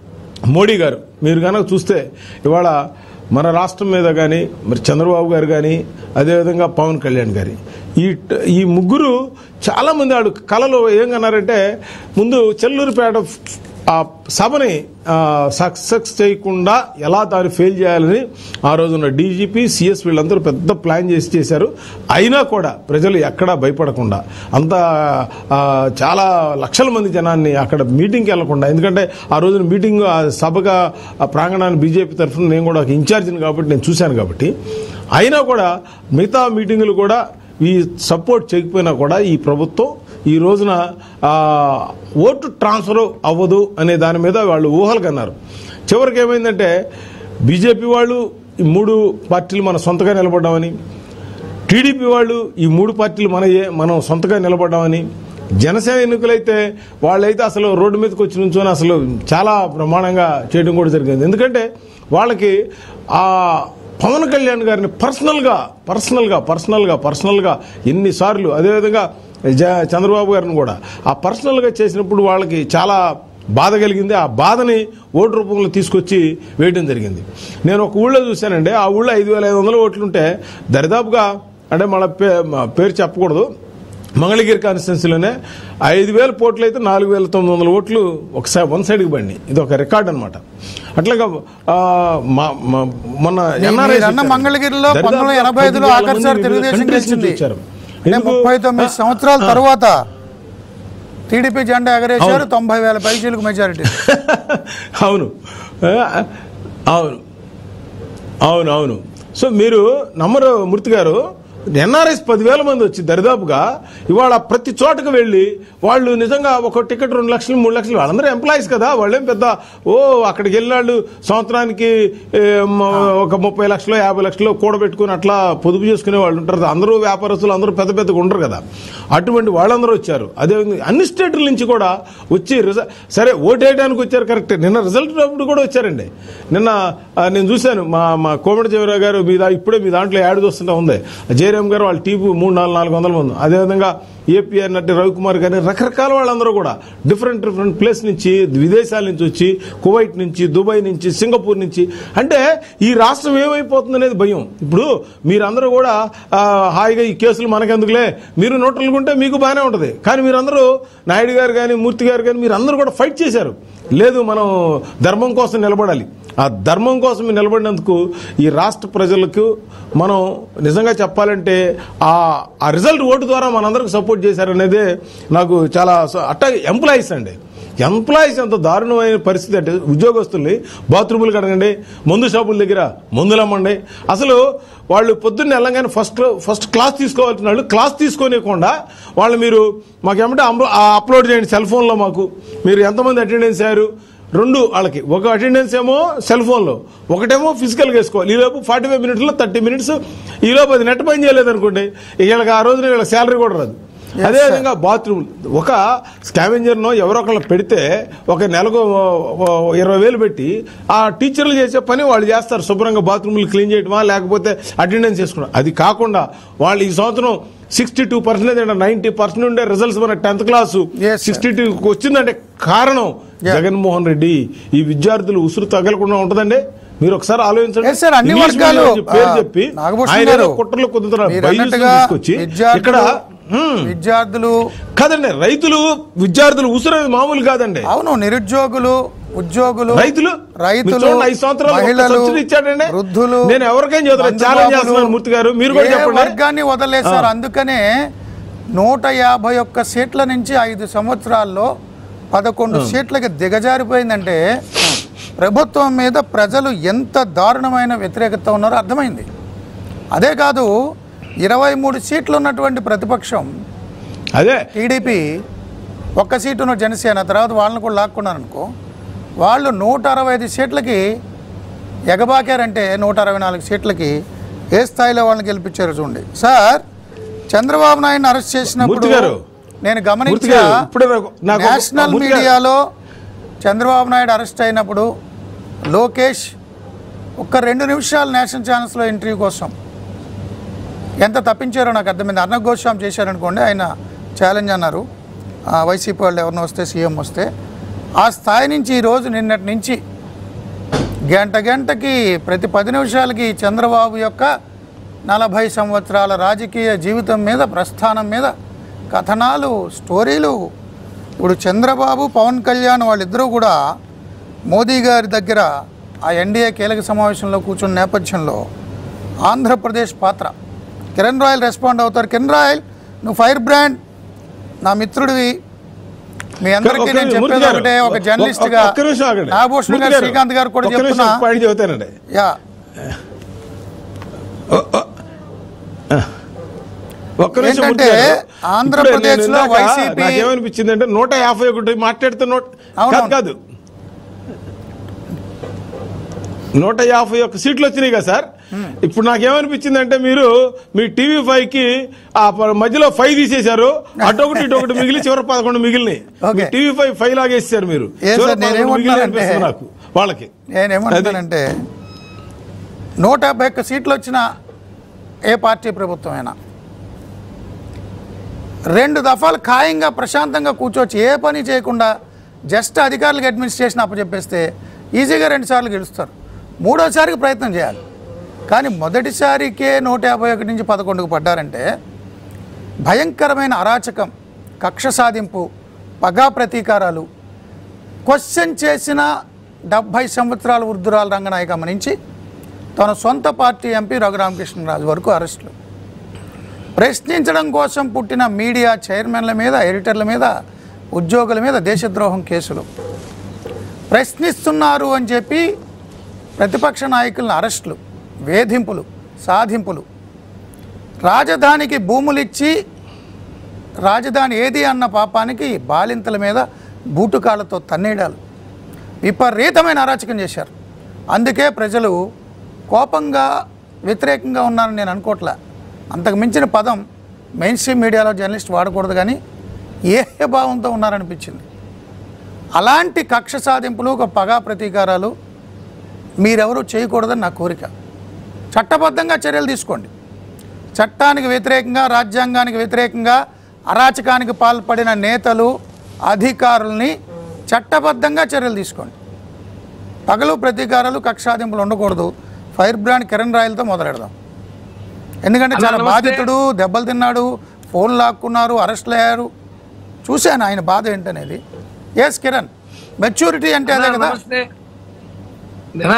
మోడీ గారు మీరు కనుక చూస్తే ఇవాళ మన రాష్ట్రం మీద కానీ మరి చంద్రబాబు గారు కానీ అదేవిధంగా పవన్ కళ్యాణ్ గారి ఈ ఈ ముగ్గురు చాలామంది ఆడు కళలో ఏం కన్నారంటే ముందు చెల్లూరుపేట ఆ సభని సక్సెస్ చేయకుండా ఎలా దాన్ని ఫెయిల్ చేయాలని ఆ రోజున డీజీపీ సిఎస్ వీళ్ళందరూ పెద్ద ప్లాన్ చేసి చేశారు అయినా కూడా ప్రజలు ఎక్కడా భయపడకుండా అంత ఆ, చాలా లక్షల మంది జనాన్ని అక్కడ మీటింగ్కి వెళ్లకుండా ఎందుకంటే ఆ రోజున మీటింగ్ ఆ సభగా ఆ ప్రాంగణాన్ని బీజేపీ తరఫున నేను కూడా ఒక ఇన్ఛార్జిని కాబట్టి నేను చూశాను కాబట్టి అయినా కూడా మిగతా మీటింగులు కూడా ఈ సపోర్ట్ చేయకపోయినా కూడా ఈ ప్రభుత్వం ఈ రోజున ఆ, ఓటు ట్రాన్స్ఫర్ అవ్వదు అనే దాని మీద వాళ్ళు ఊహలు కన్నారు చివరికి ఏమైందంటే బీజేపీ వాళ్ళు ఈ మూడు పార్టీలు మన సొంతగా నిలబడ్డామని టీడీపీ వాళ్ళు ఈ మూడు పార్టీలు మనయే మనం సొంతగా నిలబడ్డామని జనసేన ఎన్నికలైతే వాళ్ళైతే అసలు రోడ్డు మీదకి వచ్చి నుంచొని అసలు చాలా ప్రమాణంగా చేయడం కూడా జరిగింది ఎందుకంటే వాళ్ళకి ఆ పవన్ కళ్యాణ్ గారిని పర్సనల్గా పర్సనల్గా పర్సనల్గా పర్సనల్గా ఎన్నిసార్లు అదేవిధంగా జ- చంద్రబాబు గారిని కూడా ఆ పర్సనల్గా చేసినప్పుడు వాళ్ళకి చాలా బాధ కలిగింది ఆ బాధని ఓటు రూపంలో తీసుకొచ్చి వేయడం జరిగింది నేను ఒక ఊళ్ళో చూశానండి ఆ ఊళ్ళో ఐదు వేల ఐదు వందల ఓట్లుంటే దరిదాపుగా అంటే మన పే మా పేరు చెప్పకూడదు మంగళగిరి కాన్స్టిట్యున్సీలోనే ఐదు వేల పోట్లు అయితే నాలుగు వేల తొమ్మిది వందల ఓట్లు ఒక సై వన్ సైడ్కి పడినాయి ఇది ఒక రికార్డ్ అనమాట అట్లాగా ఆ, మా- మా- మొన్న NRIs మీరు అన్న వచ్చారు. మంగళగిరిలో దరిదాపుగా పంతొమ్మిది వందల ఎనభై ఐదులో పది వేల ఆఖరిసారి మంది తెలుగుదేశం వివిధ countries నుంచి గెలిచింది వచ్చారు. అంటే ఎందుకు? ముప్పై తొమ్మిది సంవత్సరాల తరువాత టీడీపీ జెండా ఎగరేశారు తొంభై వేల పైచీలకు మెజారిటీ అవును ఆ, అవును అవును అవును సో మీరు నమ్మరు మూర్తి గారు ఎన్ఆర్ఎస్ పదివేల మంది వచ్చి దరిదాపుగా ఇవాళ ప్రతి చోటకు వెళ్ళి వాళ్ళు నిజంగా ఒక టికెట్ రెండు లక్షలు మూడు లక్షలు వాళ్ళందరూ ఎంప్లాయీస్ కదా వాళ్ళేం పెద్ద ఓ అక్కడికి వెళ్ళినాళ్ళు సంవత్సరానికి ఏ, మ- ఒక ముప్పై లక్షలు యాభై లక్షలు కూడబెట్టుకుని అట్లా పొదుపు చేసుకునే వాళ్ళు ఉంటారు అందరూ వ్యాపారస్తులు అందరూ పెద్ద పెద్దగా ఉండరు కదా అటువంటి వాళ్ళందరూ వచ్చారు అదే అన్ని స్టేట్ల నుంచి కూడా వచ్చి రిజ- సరే ఓటేయడానికి వచ్చారు కరెక్ట్ నిన్న రిజల్ట్ అప్పుడు కూడా వచ్చారండి నిన్న ఆ, నేను చూశాను మా మా కోమటి జీవరావు గారు మీ దా ఇప్పుడే మీ దాంట్లో యాడ్ చూస్తుంటా ఉంది జయరామ్ గారు వాళ్ళ టీపు మూడు నాలుగు నాలుగు వందల మంది అదేవిధంగా ఏపీ అన్నట్టు రవికుమార్ గారి రకరకాల వాళ్ళందరూ కూడా డిఫరెంట్ డిఫరెంట్ ప్లేస్ నుంచి విదేశాల నుంచి వచ్చి కువైట్ నుంచి దుబాయ్ నుంచి సింగపూర్ నుంచి అంటే ఈ రాష్ట్రం ఏమైపోతుంది అనేది భయం ఇప్పుడు మీరందరూ కూడా ఆ, హాయిగా ఈ కేసులు మనకెందుకులే మీరు నోట్లుకుంటే మీకు బాగానే ఉంటుంది కానీ మీరందరూ నాయుడు గారు కానీ మూర్తి గారు కానీ మీరు అందరూ కూడా ఫైట్ చేశారు లేదు మనం ధర్మం కోసం నిలబడాలి ఆ ధర్మం కోసం నిలబడినందుకు ఈ రాష్ట్ర ప్రజలకు మనం నిజంగా చెప్పాలంటే ఆ ఆ రిజల్ట్ ఓటు ద్వారా మనందరికి సపోర్ట్ చేశారనేదే నాకు చాలా స- అట్టాగే ఎంప్లాయీస్ అండి ఎంప్లాయీస్ ఎంత దారుణమైన పరిస్థితి అంటే ఉద్యోగస్తుల్ని బాత్రూములు కడగండి మందు షాపుల దగ్గర మందులు అమ్మండి అసలు వాళ్ళు పొద్దున్న వెళ్ళగానే ఫస్ట్ ఫస్ట్ క్లాస్ తీసుకోవాల్సిన వాళ్ళు క్లాస్ తీసుకోనివ్వకుండా వాళ్ళు మీరు మాకేమంటే అప్లోడ్ చేయండి సెల్ ఫోన్లో మాకు మీరు ఎంతమంది అటెండెన్స్ అయ్యారు రెండు వాళ్ళకి ఒక అటెండెన్స్ ఏమో సెల్ ఫోన్లో ఒకటేమో ఫిజికల్గా వేసుకోవాలి ఈలోపు ఫార్టీ ఫైవ్ మినిట్స్లో థర్టీ మినిట్స్ ఈలోపు అది నెట్ పని చేయలేదు అనుకోండి ఇక వీళ్ళకి ఆ రోజున వీళ్ళ శాలరీ కూడా రాదు అదేవిధంగా బాత్రూమ్ ఒక స్కావెంజర్నో ఎవరో ఒకళ్ళు పెడితే ఒక నెలకు ఓ ఇరవై వేలు పెట్టి ఆ టీచర్లు చేసే పని వాళ్ళు చేస్తారు శుభ్రంగా బాత్రూమ్లు క్లీన్ చేయడమా లేకపోతే అటెండెన్స్ చేసుకోవడం అది కాకుండా వాళ్ళు ఈ సంవత్సరం సిక్స్టీ టూ పర్సెంటేజ్ అంటే నైన్టీ పర్సెంట్ ఉండే రిజల్ట్స్ మన tenth class Yes, sir. Sixty two వచ్చిందంటే కారణం జగన్మోహన్ రెడ్డి ఈ విద్యార్థులు ఉసురు తగలకుండా ఉంటుందండి మీరు ఒకసారి ఆలోచించండి Yes, sir. అన్ని ఇంగ్లీష్ వర్గాలు, మీడియం పేరు ఆ, చెప్పి నాగభూషణం ఆయన ఏదో గారు, కుట్రలు కుదురుతున్నారు మీరు బైజూస్ని అన్నట్టుగా తీసుకొచ్చి ఇక్కడ విద్యార్థులు విద్యార్థులు కాదండి రైతులు విద్యార్థులు ఉసురు అనేది మామూలు కాదండి అవును నిరుద్యోగులు ఉద్యోగులు రైతులు రైతులు మీరు చూడండి, ఐదు సంవత్సరాలు ఒక్క మహిళలు సబ్సిడీ ఇచ్చాడండి వృద్ధులు నేను ఎవరికైనా చదువుతా ఛాలెంజ్ బంధుబాబులు, చేస్తున్నాను మూర్తి గారు మీరు కూడా ఏ చెప్పండి వర్గాన్ని వదిలేశారు అందుకనే నూట యాభై ఒక్క సీట్ల నుంచి ఐదు సంవత్సరాల్లో పదకొండు సీట్లకి దిగజారిపోయిందంటే ప్రభుత్వం మీద ప్రజలు ఎంత దారుణమైన వ్యతిరేకత ఉన్నారో అర్థమైంది అదే కాదు ఇరవై మూడు సీట్లు ఉన్నటువంటి ప్రతిపక్షం అదే టీడీపీ ఒక్క సీటును జనసేన తర్వాత వాళ్ళని కూడా లాక్కున్నారు అనుకో వాళ్ళు నూట అరవై ఐదు సీట్లకి ఎగబాకారంటే నూట అరవై నాలుగు సీట్లకి ఏ స్థాయిలో వాళ్ళని గెలిపించారు చూడండి సార్ చంద్రబాబు నాయుడు అరెస్ట్ చేసినప్పుడు మూర్తి గారు, నేను మూర్తి గమనించా గారు ఇప్పుడే నాకు- నాకు ఒక- నేషనల్ మూర్తి గారు, మీడియాలో చంద్రబాబు నాయుడు అరెస్ట్ అయినప్పుడు లోకేష్ ఒక్క రెండు నిమిషాలు నేషనల్ ఛానల్స్లో ఇంటర్వ్యూ కోసం ఎంత తప్పించారో నాకు అర్థమైంది అర్ణబ్ గోస్వామి చేశారనుకోండి ఆయన ఛాలెంజ్ అన్నారు ఆ, వైసీపీ వాళ్ళు ఎవరినో వస్తే సీఎం వస్తే ఆ స్థాయి నుంచి ఈరోజు నిన్నటి నుంచి గంట గంటకి ప్రతి పది నిమిషాలకి చంద్రబాబు యొక్క నలభై సంవత్సరాల రాజకీయ జీవితం మీద ప్రస్థానం మీద కథనాలు స్టోరీలు ఇప్పుడు చంద్రబాబు పవన్ కళ్యాణ్ వాళ్ళిద్దరూ కూడా మోదీ గారి దగ్గర ఆ ఎన్డీఏ కీలక సమావేశంలో కూర్చున్న నేపథ్యంలో ఆంధ్రప్రదేశ్ పాత్ర కిరణ్ రాయల్ రెస్పాండ్ అవుతారు కిరణ్ రాయల్ నువ్వు ఫైర్ బ్రాండ్ నా మిత్రుడివి మీ అందరికీ ఒక్క నేను నిమిషం, మూర్తి చెప్పేది గారు, ఒకటే ఒక ఒక్క- జర్నలిస్ట్ గా ఒక్క నిమిషం ఆగండి. నాగభూషణ్ మూర్తి గారు గారు, శ్రీకాంత్ గారు కూడా ఒక్క నిమిషం, చెప్తున్నా ఒక పాయింట్ చెబుతానండి యా ఒక్క నిమిషం ఏంటంటే, మూర్తి గారు. ఆంధ్రప్రదేశ్లో ఇప్పుడే నేను ఇందాక వైసీపీ నాకేమనిపించింది అంటే నూట యాభై ఒకటి మాట్లాడితే నూట అవునవును. కాదు కాదు నూట యాభై ఒక్క సీట్లు వచ్చినాయి కదా సార్ ఇప్పుడు నాకేమనిపించింది అంటే మీరు మీ టీవీ ఫైవ్ కి ఆ ప- మధ్యలో ఫైవ్ తీసేశారు అటొకటి ఇటొకటి మిగిలి చివరి పదకొండు మిగిలినాయి ఓకే. టీవీ ఫైవ్ ఫైవ్ లాగేసారు మీరు ఏ సార్, చివరి పదకొండు మిగిలినాయి నేనేమంటున్నానంటే- అనిపిస్తుంది నాకు వాళ్ళకి నేనేమంటానంటే నూట యాభై ఒక్క సీట్లు వచ్చిన ఏ పార్టీ ప్రభుత్వం అయినా రెండు దఫాలు ఖాయంగా ప్రశాంతంగా కూర్చోవచ్చు ఏ పని చేయకుండా జస్ట్ అధికారులకు అడ్మినిస్ట్రేషన్ అప్పచెప్పేస్తే ఈజీగా రెండు సార్లు గెలుస్తారు మూడోసారికి ప్రయత్నం చేయాలి కానీ మొదటిసారికే నూట యాభై ఒకటి నుంచి పదకొండుకు పడ్డారంటే భయంకరమైన అరాచకం కక్ష సాధింపు పగా ప్రతీకారాలు క్వశ్చన్ చేసిన డెబ్భై సంవత్సరాల వృద్ధురాల రంగనాయకమ్మ నుంచి తన సొంత పార్టీ ఎంపీ రఘురామకృష్ణరాజు వరకు అరెస్టులు ప్రశ్నించడం కోసం పుట్టిన మీడియా చైర్మన్ల మీద ఎడిటర్ల మీద ఉద్యోగుల మీద దేశద్రోహం కేసులు ప్రశ్నిస్తున్నారు అని చెప్పి ప్రతిపక్ష నాయకులను అరెస్టులు వేధింపులు సాధింపులు రాజధానికి భూములిచ్చి రాజధాని ఏది అన్న పాపానికి బాలింతల మీద బూటుకాళ్ళతో తన్నేయడాలు విపరీతమైన అరాచకం చేశారు అందుకే ప్రజలు కోపంగా వ్యతిరేకంగా ఉన్నారని నేను అనుకోవట్లే అంతకు మించిన పదం మెయిన్ స్ట్రీమ్ మీడియాలో జర్నలిస్ట్ వాడకూడదు కానీ ఏ భావంతో ఉన్నారనిపించింది అలాంటి కక్ష సాధింపులు ఒక పగా ప్రతీకారాలు మీరెవరూ చేయకూడదని నా కోరిక చట్టబద్ధంగా చర్యలు తీసుకోండి చట్టానికి వ్యతిరేకంగా రాజ్యాంగానికి వ్యతిరేకంగా అరాచకానికి పాల్పడిన నేతలు అధికారుల్ని చట్టబద్ధంగా చర్యలు తీసుకోండి పగలు ప్రతీకారాలు కక్షాదింపులు ఉండకూడదు ఫైర్ బ్రాండ్ కిరణ్ రాయలతో మొదలెడదాం ఎందుకంటే చాలా నమస్తే. బాధితుడు దెబ్బలు తిన్నాడు ఫోన్ లాక్కున్నారు అరెస్ట్లు అయ్యారు చూశాను ఆయన బాధ ఏంటనేది ఎస్ కిరణ్ మెచ్యూరిటీ అంటే అదే కదా నమస్తే నేనా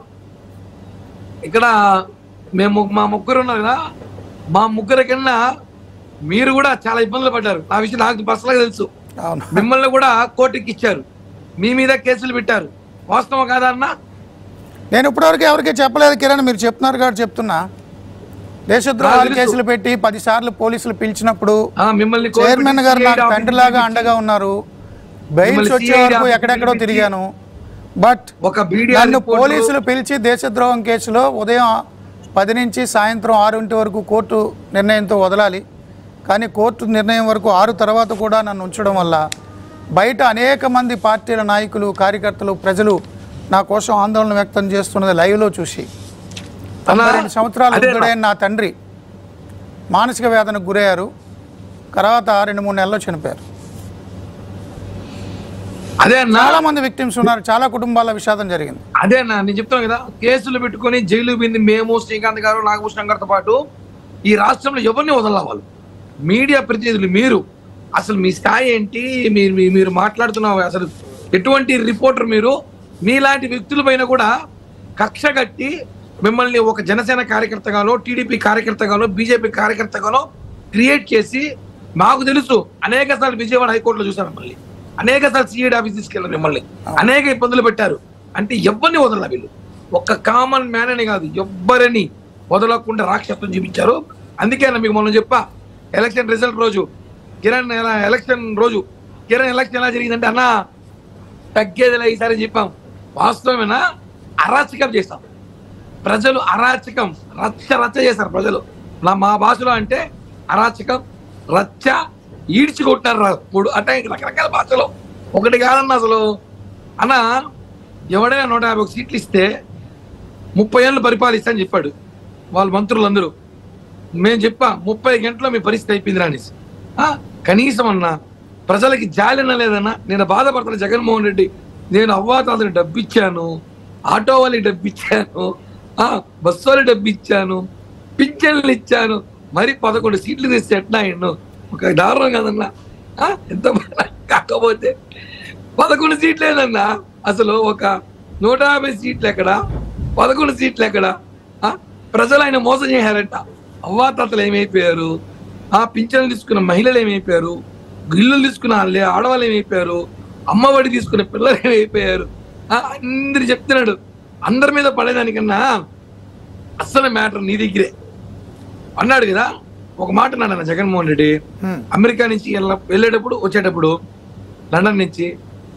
ఇక్కడ మేము మా ముగ్గురు ఉన్నారు కదా మా ముగ్గురి కన్నా మీరు కూడా చాలా ఇబ్బందులు పడ్డారు నా విషయం నాకు పర్సనల్గా తెలుసు అవును మిమ్మల్ని కూడా కోర్టుకి ఇచ్చారు మీ మీద కేసులు పెట్టారు వాస్తవం కాదా అన్నా నేను ఇప్పటివరకు ఎవరికి చెప్పలేదు కిరణ్ మీరు చెప్తున్నారు కాబట్టి చెప్తున్నా దేశద్రోహాలు నాకు తెలుసు. కేసులు పెట్టి పది సార్లు పోలీసులు పిలిచినప్పుడు ఆ, మిమ్మల్ని కోర్టుకి చైర్మన్ గారు CID నాకు ఆఫీస్కి తండ్రిలాగా పిలిచి- అండగా ఉన్నారు బెయిల్స్ మిమ్మల్ని వచ్చే CID వరకు ఆఫీస్కి ఎక్కడెక్కడో పిలిచి- తిరిగాను బట్ ఒక మీడియా నన్ను రిపోర్టులో- పోలీసులు పిలిచి దేశద్రోహం కేసులో ఉదయం పది నుంచి సాయంత్రం ఆరుంటి వరకు కోర్టు నిర్ణయంతో వదలాలి కానీ కోర్టు నిర్ణయం వరకు ఆరు తర్వాత కూడా నన్ను ఉంచడం వల్ల బయట అనేక మంది పార్టీల నాయకులు కార్యకర్తలు ప్రజలు నా కోసం ఆందోళన వ్యక్తం చేస్తున్నది లైవ్లో చూసి తొంభై రెండు సంవత్సరాలు అదే అన్న. వృద్ధుడైన నా తండ్రి మానసిక వేదనకు గురయ్యారు తర్వాత రెండు మూడు నెలల్లో చనిపోయారు అదే అన్నా చాలా మంది విక్టిమ్స్ ఉన్నారు చాలా కుటుంబాల విషాదం జరిగింది అదే అన్న నేను చెప్తాను కదా కేసులు పెట్టుకొని జైలు పోయింది మేము శ్రీకాంత్ గారు నాగభూషణం గారితో పాటు ఈ రాష్ట్రంలో ఎవరిని వదల వాళ్ళు మీడియా ప్రతినిధులు మీరు అసలు మీ స్థాయి ఏంటి మీరు మీ- మీరు మాట్లాడుతున్న అసలు ఎటువంటి రిపోర్టర్ మీరు మీలాంటి వ్యక్తులపైన కూడా కక్ష కట్టి మిమ్మల్ని ఒక జనసేన కార్యకర్తగానో టీడీపీ కార్యకర్తగానో బీజేపీ కార్యకర్తగానో క్రియేట్ చేసి మాకు తెలుసు అనేక సార్లు విజయవాడ హైకోర్టులో చూసారు మిమ్మల్ని అనేక సార్లు సిఐడి ఆఫీస్ తీసుకెళ్ళారు మిమ్మల్ని అనేక ఇబ్బందులు పెట్టారు అంటే ఎవరిని వదల వీళ్ళు ఒక్క కామన్ మ్యాన్ అని కాదు ఎవ్వరని వదలకుండా రాక్షసం చూపించారు అందుకే మీకు మొన్న చెప్పా ఎలక్షన్ రిజల్ట్ రోజు కిరణ్ ఎలా- ఎలక్షన్ రోజు కిరణ్ ఎలక్షన్ ఎలా జరిగిందంటే అన్న తగ్గేదిలే ఈసారి చెప్పాం వాస్తవమేనా అరాచకం చేస్తాం ప్రజలు అరాచకం రచ్చ రచ్చ చేశారు ప్రజలు నా మా భాషలో అంటే అరాచకం రచ్చ ఈడ్చుకుంటున్నారు రా- ఇప్పుడు అంటే రకరకాల భాషలో ఒకటి కాదన్న అసలు అన్న ఎవడైనా నూట యాభై ఒక సీట్లు ఇస్తే ముప్పై ఏళ్ళు పరిపాలిస్తా అని చెప్పాడు వాళ్ళ మంత్రులందరూ మేము చెప్పా ముప్పై గంటల్లో మీ పరిస్థితి అయిపోయింది రానిసి కనీసం అన్న ప్రజలకి జాలిన లేదన్నా నేను బాధపడుతున్న జగన్మోహన్ రెడ్డి నేను అవ్వాతాతని డబ్బు ఇచ్చాను ఆటో వాళ్ళకి డబ్బు ఇచ్చాను ఆ, బస్సు వాళ్ళకి డబ్బు ఇచ్చాను పింఛన్లు ఇచ్చాను మరి పదకొండు సీట్లు తీస్తే ఎట్లా ఎన్నో ఒక దారుణం కదన్నా ఆ, ఎంత బాధ. కాకపోతే పదకొండు సీట్లు ఏదన్నా అసలు ఒక నూట యాభై సీట్లు ఎక్కడ పదకొండు సీట్లు ఎక్కడ ఆ? ప్రజలు ఆయన మోసం చేశారంట అవ్వాతాతలు ఏమైపోయారు ఆ పింఛన్లు తీసుకున్న మహిళలు ఏమైపోయారు ఇల్లు తీసుకున్న వాళ్ళే ఆడవాళ్ళు ఏమైపోయారు అమ్మఒడి తీసుకున్న పిల్లలు ఏమైపోయారు ఆ, అందరు చెప్తున్నాడు అందరి మీద పడేదానికన్నా అస్సలు మ్యాటర్ నీ దగ్గరే అన్నాడు కదా ఒక మాట అన్నాడు అన్న జగన్మోహన్ రెడ్డి హ్మ్. అమెరికా నుంచి వెళ్ళ- వెళ్ళేటప్పుడు వచ్చేటప్పుడు లండన్ నుంచి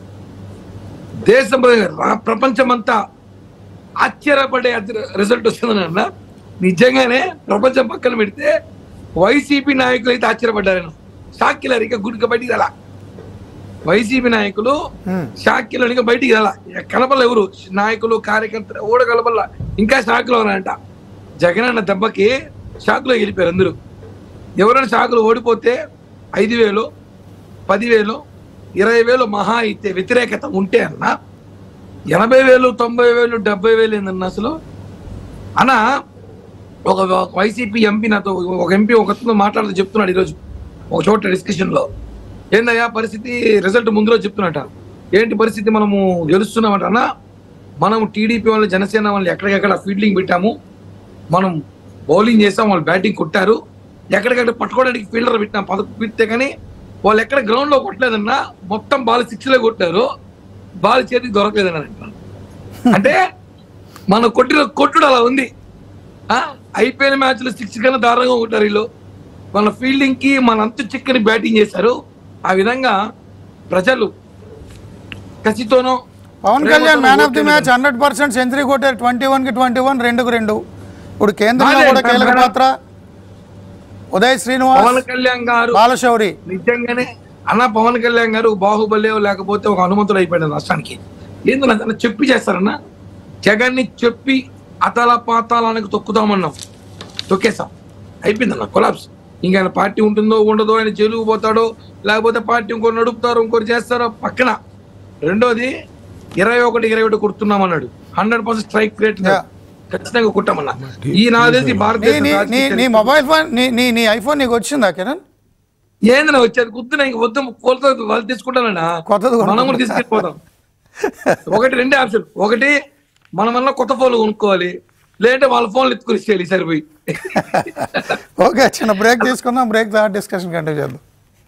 దేశం రా- ప్రపంచమంతా ఆశ్చర్యపడే రిజల్ట్ వస్తుందని అన్న నిజంగానే ప్రపంచం పక్కన పెడితే వైసీపీ నాయకులు అయితే ఆశ్చర్యపడ్డారు షాక్కిలర్ ఇక గుడిక బయటికి రాలా వైసీపీ నాయకులు హ్మ్. షాక్కిలర్ ఇక బయటికి రాలా ఇక కలపల ఎవరు నాయకులు కార్యకర్తలు ఓడ కలపల ఇంకా షాక్లో ఉన్నారంట జగన్ అన్న దెబ్బకి షాక్లో వెళ్ళిపోయారు అందరూ ఎవరైనా షాకులు ఓడిపోతే ఐదు వేలు పదివేలు ఇరవై వేలు మహా అయితే వ్యతిరేకత ఉంటే అన్న ఎనభై వేలు తొంభై వేలు డెబ్బై వేలు ఏందన్న అసలు అన్న ఒక ఒక వైసీపీ ఎంపీ నాతో ఒక ఎంపీ ఒకతో మాట్లాడుతూ చెప్తున్నాడు ఈరోజు ఒక చోట డిస్కషన్ లో ఏందయ్యా పరిస్థితి రిజల్ట్ ముందు రోజు చెప్తున్నట ఏంటి పరిస్థితి మనము గెలుస్తున్నామంట అన్న మనం టీడీపీ వాళ్ళు జనసేన వాళ్ళు ఎక్కడికెక్కడ ఫీల్డింగ్ పెట్టాము మనం బౌలింగ్ చేసాం వాళ్ళు బ్యాటింగ్ కొట్టారు ఎక్కడికక్కడ పట్టుకోవడానికి ఫీల్డర్ పెట్టినాం పదకు పెడితే కానీ వాళ్ళు ఎక్కడ గ్రౌండ్ లో కొట్టలేదన్నా మొత్తం బాల్ సిక్స్ లో కొట్టారు బాల్ చేతికి దొరకలేదని అంటున్నారు అంటే మన కొట్టిన కొట్టుడు అలా ఉంది ఆ అయిపోయిన మ్యాచ్లు సిక్స్ కన్నా దారుణంగా కొట్టారు వీళ్ళు మన ఫీల్డింగ్ కి మన అంతు చిక్కని బ్యాటింగ్ చేశారు ఆ విధంగా ప్రజలు కసితోనో పవన్ కళ్యాణ్ ప్రేమతోనో మ్యాన్ ఆఫ్ ది ఓట్లేదు. మ్యాచ్ హండ్రెడ్ పర్సెంట్ సెంచరీ కొట్టారు ట్వంటీ వన్ కి ట్వంటీ వన్ రెండుకు రెండు ఇప్పుడు కేంద్రంలో అదే, కూడా కీలక మన- పాత్ర ఉదయ్ పవన్ శ్రీనివాస్ కళ్యాణ్ గారు బాలశౌరి నిజంగానే అన్న పవన్ కళ్యాణ్ గారు బాహుబలి లేకపోతే ఒక హనుమంతుడు అయిపోయాడు రాష్ట్రానికి ఏందన్నా అతను చెప్పి చేస్తారన్నా జగన్ ని చెప్పి అతల పాతాలానికి తొక్కుతామన్నాం తొక్కేసాం అయిపోయిందన్న కొలాబ్స్ ఇంకా ఆయన పార్టీ ఉంటుందో ఉండదో ఆయన జైలుకు పోతాడో లేకపోతే పార్టీ ఇంకోటి నడుపుతారో ఇంకోటి చేస్తారో పక్కన రెండోది ఇరవై ఒకటి ఇరవై ఒకటి కుడుతున్నామన్నాడు hundred percent strike rate Yeah. ఖచ్చితంగా కుట్టామన్నా ఈ నాదేసి నీ నీ నీ భారతదేశ నీ రాజకీయ మొబైల్ ఫోన్ నీ నీ నీ ఐఫోన్ నీకు వచ్చిందా కిరణ్ ఏందన్నా వచ్చేది కుద్దున ఇంక వద్దు కోల్తో వాళ్ళు తీసుకుంటానన్నా కొత్తది కొనుక్కో. మనం కూడా తీసుకెళ్ళిపోతాం ఒకటి రెండే ఆప్షన్ ఒకటి మనం వల్ల కొత్త ఫోన్లు కొనుక్కోవాలి లేదంటే వాళ్ళ ఫోన్లు ఎత్తుకుని ఇచ్చేయాలి సరిపోయి ఓకే చిన్న బ్రేక్ తీసుకుందాం బ్రేక్ తర్వాత డిస్కషన్ కంటిన్యూ చేద్దాం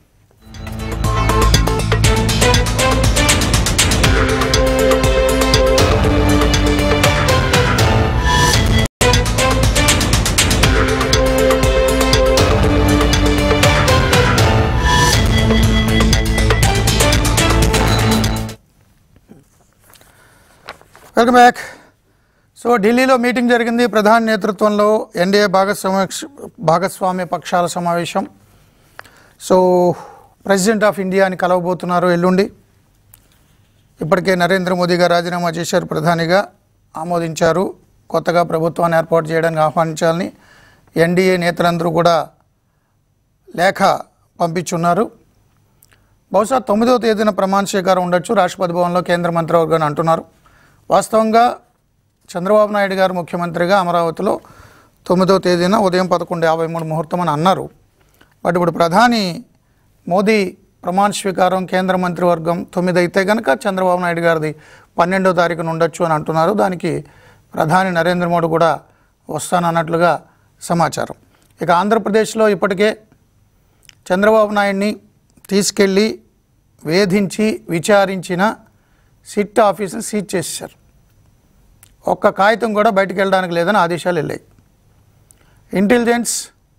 వెల్కమ్ బ్యాక్ సో ఢిల్లీలో మీటింగ్ జరిగింది ప్రధాని నేతృత్వంలో ఎన్డీఏ భాగస్వామ్య భాగస్వామ్య పక్షాల సమావేశం సో ప్రెసిడెంట్ ఆఫ్ ఇండియాని కలవబోతున్నారు ఎల్లుండి ఇప్పటికే నరేంద్ర మోదీ గారు రాజీనామా చేశారు ప్రధానిగా ఆమోదించారు కొత్తగా ప్రభుత్వాన్ని ఏర్పాటు చేయడానికి ఆహ్వానించాలని ఎన్డీఏ నేతలందరూ కూడా లేఖ పంపించున్నారు బహుశా తొమ్మిదవ తేదీన ప్రమాణ స్వీకారం ఉండొచ్చు రాష్ట్రపతి భవన్లో కేంద్ర మంత్రివర్గాన్ని అంటున్నారు వాస్తవంగా చంద్రబాబు నాయుడు గారు ముఖ్యమంత్రిగా అమరావతిలో తొమ్మిదవ తేదీన ఉదయం పదకొండు యాభై మూడు ముహూర్తం అని అన్నారు బట్ ఇప్పుడు ప్రధాని మోదీ ప్రమాణ స్వీకారం కేంద్ర మంత్రివర్గం తొమ్మిది అయితే కనుక చంద్రబాబు నాయుడు గారిది పన్నెండో తారీఖున ఉండొచ్చు అని అంటున్నారు దానికి ప్రధాని నరేంద్ర మోడీ కూడా వస్తానన్నట్లుగా సమాచారం ఇక ఆంధ్రప్రదేశ్లో ఇప్పటికే చంద్రబాబు నాయుడిని తీసుకెళ్ళి వేధించి విచారించిన సిట్ ఆఫీసుని సీజ్ చేశారు ఒక్క కాగితం కూడా బయటికి వెళ్ళడానికి లేదని ఆదేశాలు వెళ్ళాయి ఇంటెలిజెన్స్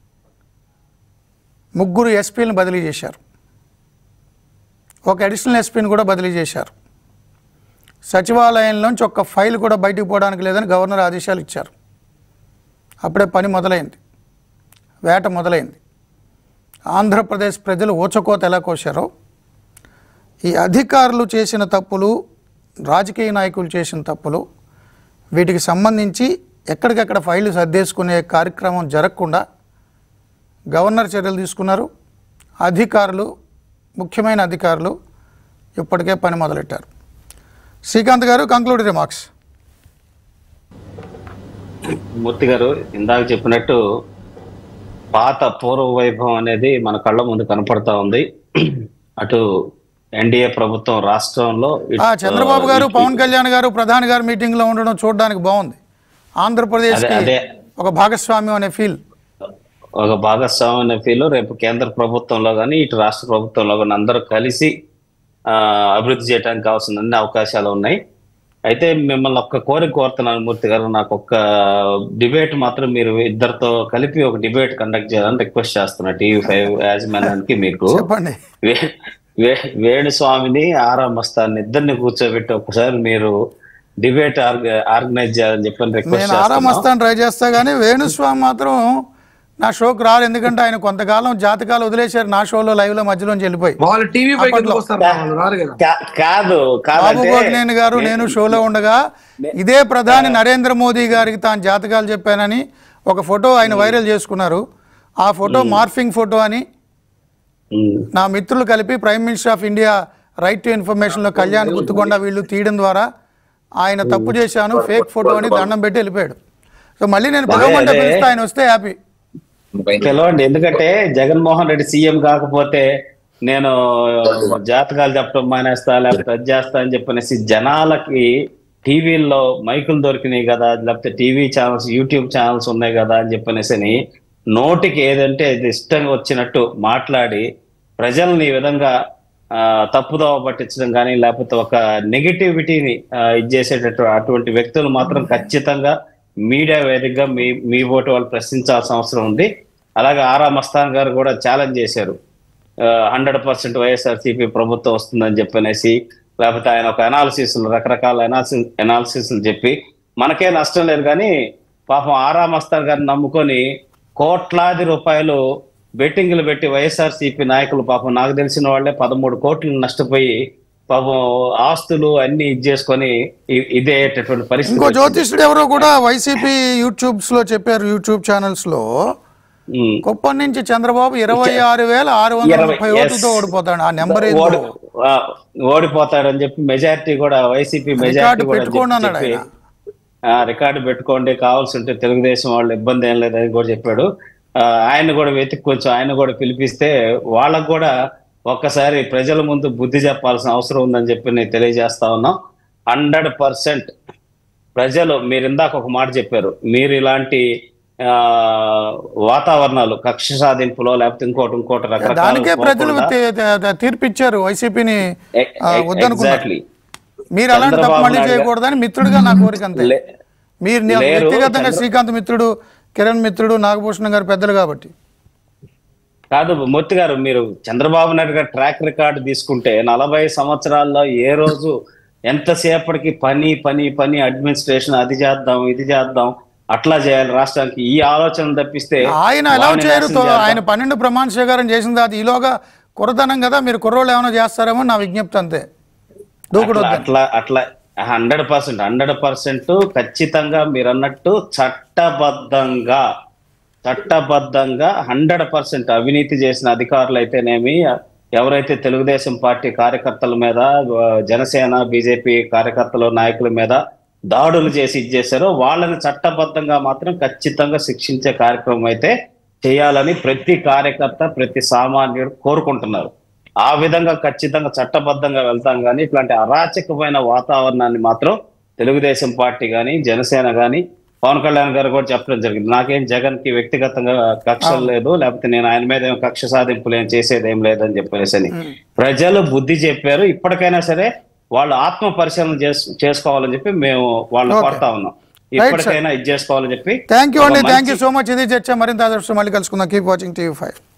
ముగ్గురు ఎస్పీలను బదిలీ చేశారు ఒక అడిషనల్ ఎస్పీని కూడా బదిలీ చేశారు సచివాలయంలోంచి ఒక్క ఫైల్ కూడా బయటికి పోవడానికి లేదని గవర్నర్ ఆదేశాలు ఇచ్చారు అప్పుడే పని మొదలైంది వేట మొదలైంది ఆంధ్రప్రదేశ్ ప్రజలు ఊచకోత ఎలా కోశారో ఈ అధికారులు చేసిన తప్పులు రాజకీయ నాయకులు చేసిన తప్పులు వీటికి సంబంధించి ఎక్కడికెక్కడ ఫైళ్లు సర్దేసుకునే కార్యక్రమం జరగకుండా గవర్నర్ చర్యలు తీసుకున్నారు అధికారులు ముఖ్యమైన అధికారులు ఇప్పటికే పని మొదలెట్టారు శ్రీకాంత్ గారు కంక్లూడ్ రిమార్క్స్ మూర్తి గారు ఇందాక చెప్పినట్టు పాత పూర్వ వైభవం అనేది మన కళ్ళ ముందు కనపడతా ఉంది అటు ఎన్డీఏ ప్రభుత్వం రాష్ట్రంలో ఇటు- ఆ, చంద్రబాబు గారు ఇటు- పవన్ కళ్యాణ్ గారు ప్రధాని గారు మీటింగ్లో ఉండడం చూడడానికి బాగుంది ఆంధ్రప్రదేశ్కి అదే- అదే. ఒక భాగస్వామ్యం అనే ఫీల్ ఒక భాగస్వామ్య ఫీల్ రేపు కేంద్ర ప్రభుత్వంలో కానీ ఇటు రాష్ట్ర ప్రభుత్వంలో కానీ అందరూ కలిసి ఆ, అభివృద్ధి చేయడానికి కావాల్సిన అన్ని అవకాశాలు ఉన్నాయి అయితే మిమ్మల్ని ఒక్క కోరిక కోరుతున్నాను మూర్తి గారు నాకు ఒక్క డిబేట్ మాత్రం మీరు ఇద్దరితో కలిపి ఒక డిబేట్ కండక్ట్ చేయాలని రిక్వెస్ట్ చేస్తున్నా టీవీ ఫైవ్ యాజమాన్యానికి మీకు చెప్పండి వే- వే- వేణుస్వామిని ఆరా మస్తాన్ని ఇద్దరిని కూర్చోబెట్టి ఒకసారి మీరు డిబేట్ ఆర్గనైజ్ చేయాలని చెప్పని రిక్వెస్ట్ నేను ఆరామ్ వస్తాను ట్రై చేస్తా కానీ వేణుస్వామి మాత్రం నా షోకి రారు ఎందుకంటే ఆయన కొంతకాలం జాతకాలు వదిలేశారు నా షోలో లైవ్లో మధ్యలోంచి వెళ్ళిపోయి వాళ్ళు టీవీ పైకి ఎందుకు వస్తారు వాళ్ళు రారు కదా కా- కాదు బాబు కాదంటే గోగినేని గారు నేను షోలో ఉండగా ఇదే ప్రధాని నరేంద్ర మోదీ గారికి తాను జాతకాలు చెప్పానని ఒక ఫోటో ఆయన వైరల్ చేసుకున్నారు ఆ ఫోటో మార్ఫింగ్ ఫోటో అని ఉమ్, నా మిత్రులు కలిపి prime minister of India right to ఇన్ఫర్మేషన్లో కళ్యాణ్ గుర్తుకొండ వీళ్ళు తీయడం ద్వారా ఆయన తప్పు చేశాను ఫేక్ ఫోటో అని దండం పెట్టి వెళ్ళిపోయాడు సో మళ్ళీ నేను పిలవమంటే అదే. పిలిస్తే ఆయన వస్తే హ్యాపీ పిలవండి ఎందుకంటే జగన్మోహన్ రెడ్డి సీఎం కాకపోతే నేను జాతకాలు చెప్పడం మానేస్తా లేకపోతే అది చేస్తా అని చెప్పనేసి జనాలకి టీవీల్లో మైకులు దొరికినాయి కదా లేకపోతే టీవీ ఛానల్స్ యూట్యూబ్ ఛానల్స్ ఉన్నాయి కదా అని చెప్పనేసి అని నోటికి ఏదంటే ఇది ఇష్టంగా వచ్చినట్టు మాట్లాడి ప్రజల్ని ఈ విధంగా ఆ, తప్పుదోవ పట్టించడం కానీ లేకపోతే ఒక నెగిటివిటీని ఇది చేసేటట్టు అటువంటి వ్యక్తులు మాత్రం ఖచ్చితంగా మీడియా వేదికగా మీ మీ ఓటు వాళ్ళు ప్రశ్నించాల్సిన అవసరం ఉంది అలాగే ఆరా మస్తాన్ గారు కూడా ఛాలెంజ్ చేశారు హండ్రెడ్ పర్సెంట్ వైఎస్ఆర్సీపీ ప్రభుత్వం వస్తుందని చెప్పనేసి లేకపోతే ఆయన ఒక అనాలిసిస్ రకరకాల అనాలిసిస్ అనాలిసిస్ చెప్పి మనకే నష్టం లేదు కానీ పాపం ఆరా మస్తాన్ గారిని నమ్ముకొని కోట్లాది రూపాయలు బెట్టింగ్లు పెట్టి వైఎస్ఆర్సీపీ నాయకులు పాపం నాకు తెలిసిన వాళ్ళే పదమూడు కోట్లు నష్టపోయి పాపం ఆస్తులు అన్ని ఇది చేసుకొని ఇ- ఇదేటటువంటి పరిస్థితి ఇంకో జ్యోతిష్యుడు ఎవరో కూడా వైసీపీ యూట్యూబ్స్ లో చెప్పారు యూట్యూబ్ ఛానల్స్ లో ఉమ్. కుప్పం నుంచి చంద్రబాబు ఇరవై ఆరు వేల ఆరు వందల ఇరవై, ముప్పై yes. ఓట్లతో ఓడిపోతాడు ఆ నెంబర్ ఓడి ఏందో ఆ, ఓడిపోతాడని చెప్పి మెజారిటీ కూడా వైసీపీ రికార్డు మెజారిటీ కూడా పెట్టుకోండి అన్నాడు చెప్పి ఆయన. ఆ, రికార్డు పెట్టుకోండి కావాల్సి ఉంటే తెలుగుదేశం వాళ్ళు ఇబ్బంది ఏం లేదని కూడా చెప్పాడు ఆ, ఆయన కూడా వెతికి కొంచెం ఆయన కూడా పిలిపిస్తే వాళ్ళకు కూడా ఒక్కసారి ప్రజల ముందు బుద్ధి చెప్పాల్సిన అవసరం ఉందని చెప్పి నేను తెలియజేస్తా ఉన్నాం హండ్రెడ్ పర్సెంట్ ప్రజలు మీరు ఇందాక ఒక మాట చెప్పారు మీరు ఇలాంటి ఆ, వాతావరణాలు కక్ష సాధింపులో లేకపోతే ఇంకోటి ఇంకోటి రకరకాల దానికే ప్రజలు పోకుండా- తీ- తీ- తీ- తీర్పిచ్చారు వైసీపీని ఎ- ఆ, ఎ- వద్దనుకున్నారు exactly. మీరు అలాంటి తప్పు చంద్రబాబు మళ్ళీ నాయుడు గారు- చేయకూడదని మిత్రుడిగా నా కోరిక అంతే లే- మీరు నేను లేరు, వ్యక్తిగతంగా చంద్ర- శ్రీకాంత్ మిత్రుడు కిరణ్ మిత్రుడు నాగభూషణం గారు పెద్దలు కాబట్టి కాదు మూర్తి గారు మీరు చంద్రబాబు నాయుడు గారి ట్రాక్ రికార్డు తీసుకుంటే నలభై సంవత్సరాల్లో ఏ రోజు ఎంతసేపటికి పని పని పని అడ్మినిస్ట్రేషన్ అది చేద్దాం ఇది చేద్దాం అట్లా చేయాలి రాష్ట్రానికి ఈ ఆలోచన తప్పిస్తే ఆయన ఎలా వాడిని చేయరు నాశనం చేద్దాం. ఆయన పన్నెండు ప్రమాణ స్వీకారం చేసిన తర్వాత ఈలోగా కురతనం కదా మీరు కుర్రోళ్ళు ఏమైనా చేస్తారేమో నా విజ్ఞప్తి అంతే దూకుడు అట్లా వద్దని. అట్లా అట్లా హండ్రెడ్ పర్సెంట్ హండ్రెడ్ పర్సెంట్ ఖచ్చితంగా మీరు అన్నట్టు చట్టబద్ధంగా చట్టబద్ధంగా హండ్రెడ్ పర్సెంట్ అవినీతి చేసిన అధికారులు అయితేనేమి ఎవరైతే తెలుగుదేశం పార్టీ కార్యకర్తల మీద ఆ, జనసేన బీజేపీ కార్యకర్తల నాయకుల మీద దాడులు చేసి ఇది చేశారో వాళ్ళని చట్టబద్ధంగా మాత్రం ఖచ్చితంగా శిక్షించే కార్యక్రమం అయితే చేయాలని ప్రతి కార్యకర్త ప్రతి సామాన్యుడు కోరుకుంటున్నారు ఆ విధంగా ఖచ్చితంగా చట్టబద్ధంగా వెళ్తాం కానీ ఇట్లాంటి అరాచకమైన వాతావరణాన్ని మాత్రం తెలుగుదేశం పార్టీ కానీ జనసేన కానీ పవన్ కళ్యాణ్ గారు కూడా చెప్పడం జరిగింది నాకేం జగన్ కి వ్యక్తిగతంగా కక్ష లేదు లేకపోతే నేను ఆయన మీద ఏం కక్ష సాధింపులు ఏం చేసేది ఏం లేదని చెప్పేసి అని ప్రజలు బుద్ధి చెప్పారు ఇప్పటికైనా సరే వాళ్ళు ఆత్మ పరిశీలన చేసు- చేసుకోవాలని చెప్పి మేము వాళ్ళు Okay. కోరుతా ఉన్నాం Right, sir. ఇప్పటికైనా ఇది చేసుకోవాలని చెప్పి థ్యాంక్ యూ ఒక అండి మంచి- థ్యాంక్ యూ సో మచ్ ఇది చర్చ మరింత ఆదర్శం మళ్ళీ కలుసుకుందాం కీప్ వాచింగ్ టీవీ ఫైవ్